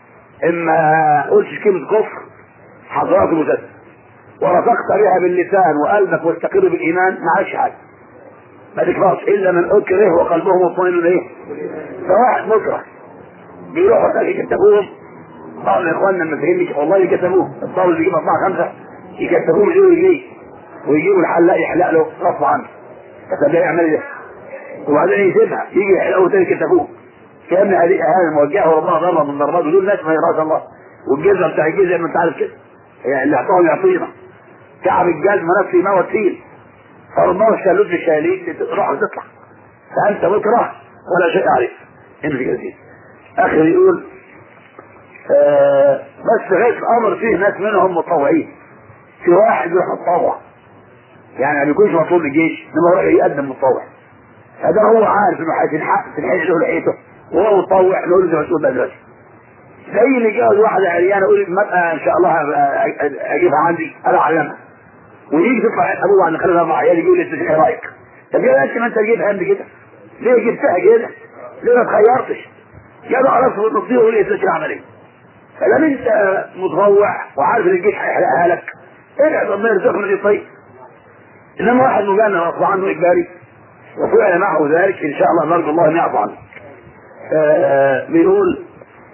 اما قلتش كلمة كفر حضرات المسدس ورفقت بها باللسان وقلبك واستقر بالايمان ما عادش حاجة ما تكفرش الا من اكره وقلبه مطمئن ايه فواحد مكره بيروحوا هناك يكتبوهم بعض اخواننا المسيحيين والله يكتبوه الطاول اللي يجيب اربعه خمسه يكتبوه مليون جنيه ويجيبوا الحلاق يحلق له غصب عنه طب يعمل ايه وبعدين يسيبها يجي يحلقوا تاني كتفوه كان هذه هذا موجهه وربنا ضربه من ضربات ودول ناس ما يراش الله والجزء بتاع الجزء ما انت عارف كده يعني اللي اعطاه يعطينا كعب الجزمه نفسي ما وتيل فربما الشالوت الشاليك تروح وتطلع فانت مكره ولا شيء عليك انت في جزيل اخر يقول آه بس غير الامر فيه ناس منهم متطوعين في واحد يروح متطوع يعني ما بيكونش مطلوب للجيش انما هو يقدم متطوع هذا هو عارف انه هتنحق تنحش له لحيته وهو مطوع نقول له مسؤول دلوقتي زي اللي جاوز واحده عريانه يقول المرأة ان شاء الله اجيبها عندي انا اعلمها ويجي تطلع ابوه عن خلال اربع عيال يقول لي ايه رايك؟ طب يا انت ما انت تجيبها قبل كده؟ ليه جبتها كده؟ ليه ما تخيرتش؟ جابوا على راسه النصيب ويقول لي ايه العمليه؟ فلما انت متطوع وعارف ان الجيش هيحرقها لك ارجع ربنا يرزقنا دي طيب انما واحد مجنن غصب عنه اجباري وفعل معه ذلك ان شاء الله نرجو الله ان يعفو عنه بيقول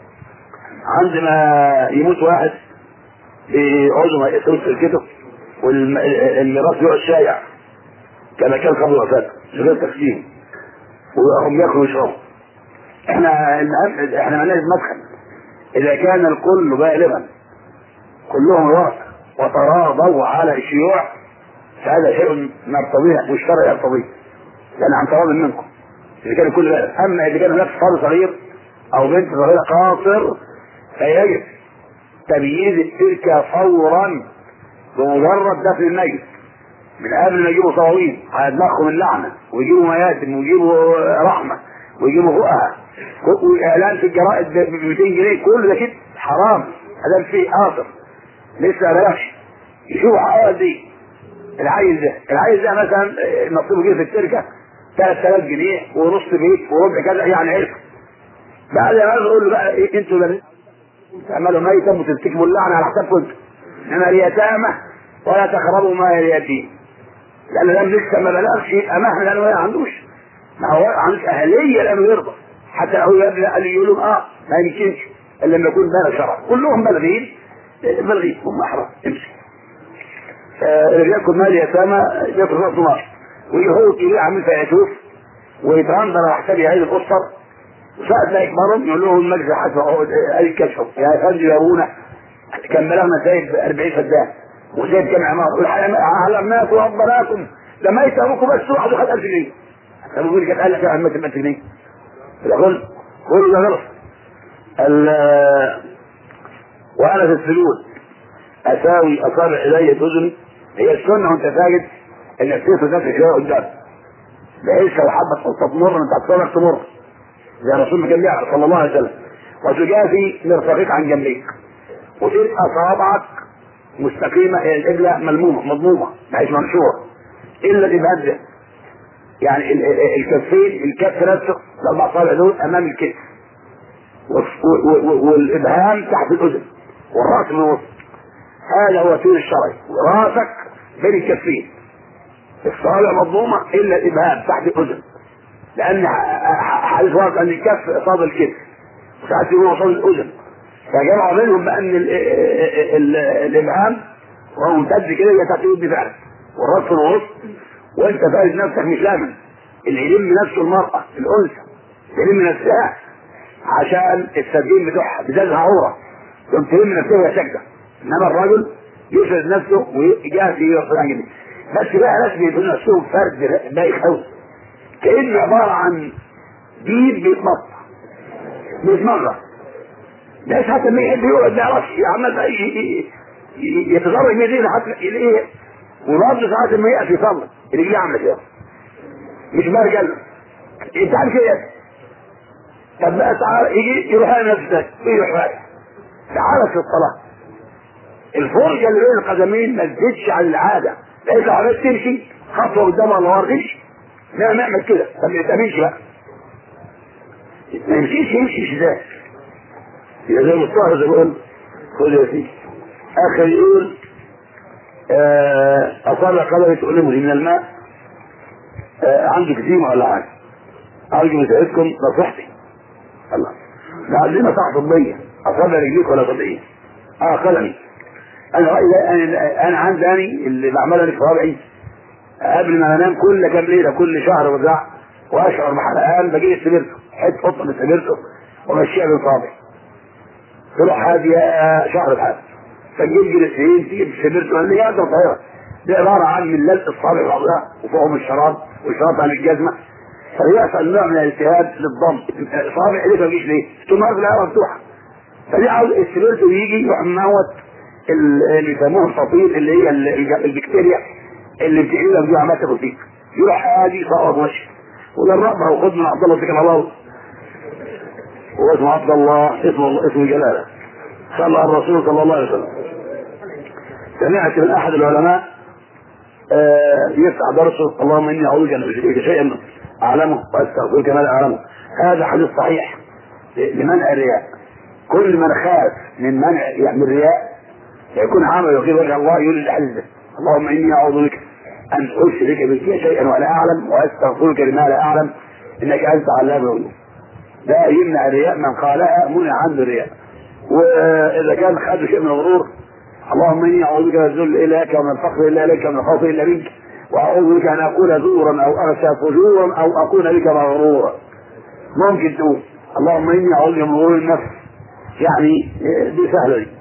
عندما يموت واحد بعضو ما يقتل سلكته والميراث يقعد شايع كما كان قبل وفاته غير تقسيم وهم ياكلوا ويشربوا احنا احنا مالناش مدخل اذا كان الكل بالغا كلهم رأس وتراضوا على الشيوع فهذا شيء نرتضيه والشرع يرتضيه يعني عن تراض منكم اذا كان الكل بالغ اما اذا كان هناك صبي صغير او بنت صغيره قاصر فيجب تمييز التركه فورا بمجرد دفن الميت من قبل ما يجيبوا صواوين هيدمخهم اللعنه ويجيبوا مياتم ويجيبوا رحمه ويجيبوا فوقها واعلان في الجرائد ب 200 جنيه كل ده كده حرام هذا فيه قاصر لسه ما بلاش يشوفوا حقائق دي العيل ده العيل ده مثلا نصيبه جه في التركه 3000 جنيه ونص بيت وربع كذا يعني عرف بعد ما نقول له بقى إيه انتوا اللي تعملوا ميتا وترتكبوا اللعنه على حسابكم انتوا انما اليتامى ولا تقربوا مال اليتيم لان ده لسه ما بلغش يبقى مهما لانه ما عندوش ما هو عندوش اهليه لانه يرضى حتى هو قال يقول لهم اه ما يمكنش الا لما يكون بالغ شرع كلهم بالغين بالغين هم احرار امشي اللي بياكل مال اليتامى ياكل راسه نار ويهوك يبيع عامل فيشوف ويتغندر على حساب هذه الاسر وساعة ما يكبرهم يقول لهم المجلس حسب ادي كشف يا فندم يا ابونا كان بلغنا سايب 40 فدان وسايب كم عمار علمناكم وربناكم ده ميت ابوكم بس واحد خد 1000 جنيه ابو بيقول كانت قال لك عن 1000 جنيه يقول كل ده غلط وانا في السجود اساوي اصابع الي اذني هي السنه وانت ساجد انك تفرد نفسك شويه قدام بحيث لو حبت قصه تمر انت هتصابك تمر زي رسول كان بيعمل صلى الله عليه وسلم وتجافي مرفقك عن جنبيك وتبقى صوابعك مستقيمه الى القبله ملمومه مضمومه بحيث منشوره الا الابهام ده يعني الكفين الكف نفسه الاربع صوابع دول امام الكتف والابهام تحت الاذن والراس من الوسط هذا هو التين الشرعي راسك بين الكفين الصوابع مضمومه الا الابهام تحت الاذن لان حديث ورد ان الكف اصاب الكتف وساعات يقول اصاب الاذن فجمعوا بينهم بان الابهام وهو ممتد كده هي تحت الاذن فعلا والراس في الوسط وانت فارد نفسك مش لامن اللي يلم نفسه المراه الانثى يلم نفسها عشان السجين بتوعها بتزهق عوره تقوم تلم نفسها وهي ساكته انما الرجل يفرد نفسه ويجاهد في يرفع جدا بس بقى ناس بيدوا نفسهم فرد بايخ قوي كأنه عبارة عن دين بيتمطع بيتمرة ده حتى ما يحب يقعد ما يعرفش عمال يتدرج من دين حتى ايه وبرضه ساعات ما يقف يصلي رجليه عامله كده مش مرجل انت عارف كده طب بقى تعالى يجي يروح على نفسك ويروح رايح تعالى في الصلاه الفرجه اللي بين القدمين ما تزيدش عن العاده لقيت لو عملت تمشي خطوه قدام الله ما تمشي لا نعمل كده طب ما تمشيش بقى ما يمشيش يمشي ازاي يبقى زي مصطفى زي ما قلت خد يا سيدي اخر يقول اصابع قدمي تؤلمني من الماء آه عنده كتيمه ولا حاجه ارجو من سعيدكم نصيحتي الله ده عندنا صح طبيه اصابع رجليك ولا طبيه اه قلمي انا رايي انا انا عندي اني اللي بعملها في صوابعي قبل ما انام كل كام ليله كل شهر وزع واشعر بحرقان بجيب السبيرتو حته قطه من السبيرتو ومشيها بصابعي تروح هاديه شهر بحال فتجيب جلسين تجيب السبيرتو اللي هي قدره صغيره دي عباره عن من لزق الصابع بعضها وفوقهم الشراب والشراب عن الجزمه فيحصل نوع من الالتهاب للضم صابع ايديك ما تجيش ليه؟ ثم الهواء مفتوحه فدي عاوز السبيرتو يجي يروح موت اللي يسموه الفطير اللي هي البكتيريا اللي بتعمل لك دي عملت فيك يروح ادي صواب وجهك وجربها وخد من عبد الله ذكر الله هو اسمه عبد الله اسمه الله اسمه جلاله صلى على الرسول صلى الله عليه وسلم سمعت من احد العلماء آه يفتح درسه اللهم اني اعوذ بك ان اشرك شيئا اعلمه واستغفرك ما لا اعلمه هذا حديث صحيح لمنع الرياء كل من خاف من منع يعني الرياء يكون عامل يقول وجه الله يقول الحديث ده اللهم اني اعوذ بك ان اشرك بك شيئا ولا اعلم واستغفرك لما لا اعلم انك انت علام الغيوب ده يمنع الرياء من قالها منع عنه الرياء واذا كان خد شيء من الغرور اللهم اني اعوذ بك من الذل اليك ومن الفقر الا اليك ومن الخوف الا منك واعوذ بك ان اكون زورا او اغشى فجورا او اكون بك مغرورا ممكن تقول اللهم اني اعوذ بك من غرور النفس يعني دي سهله دي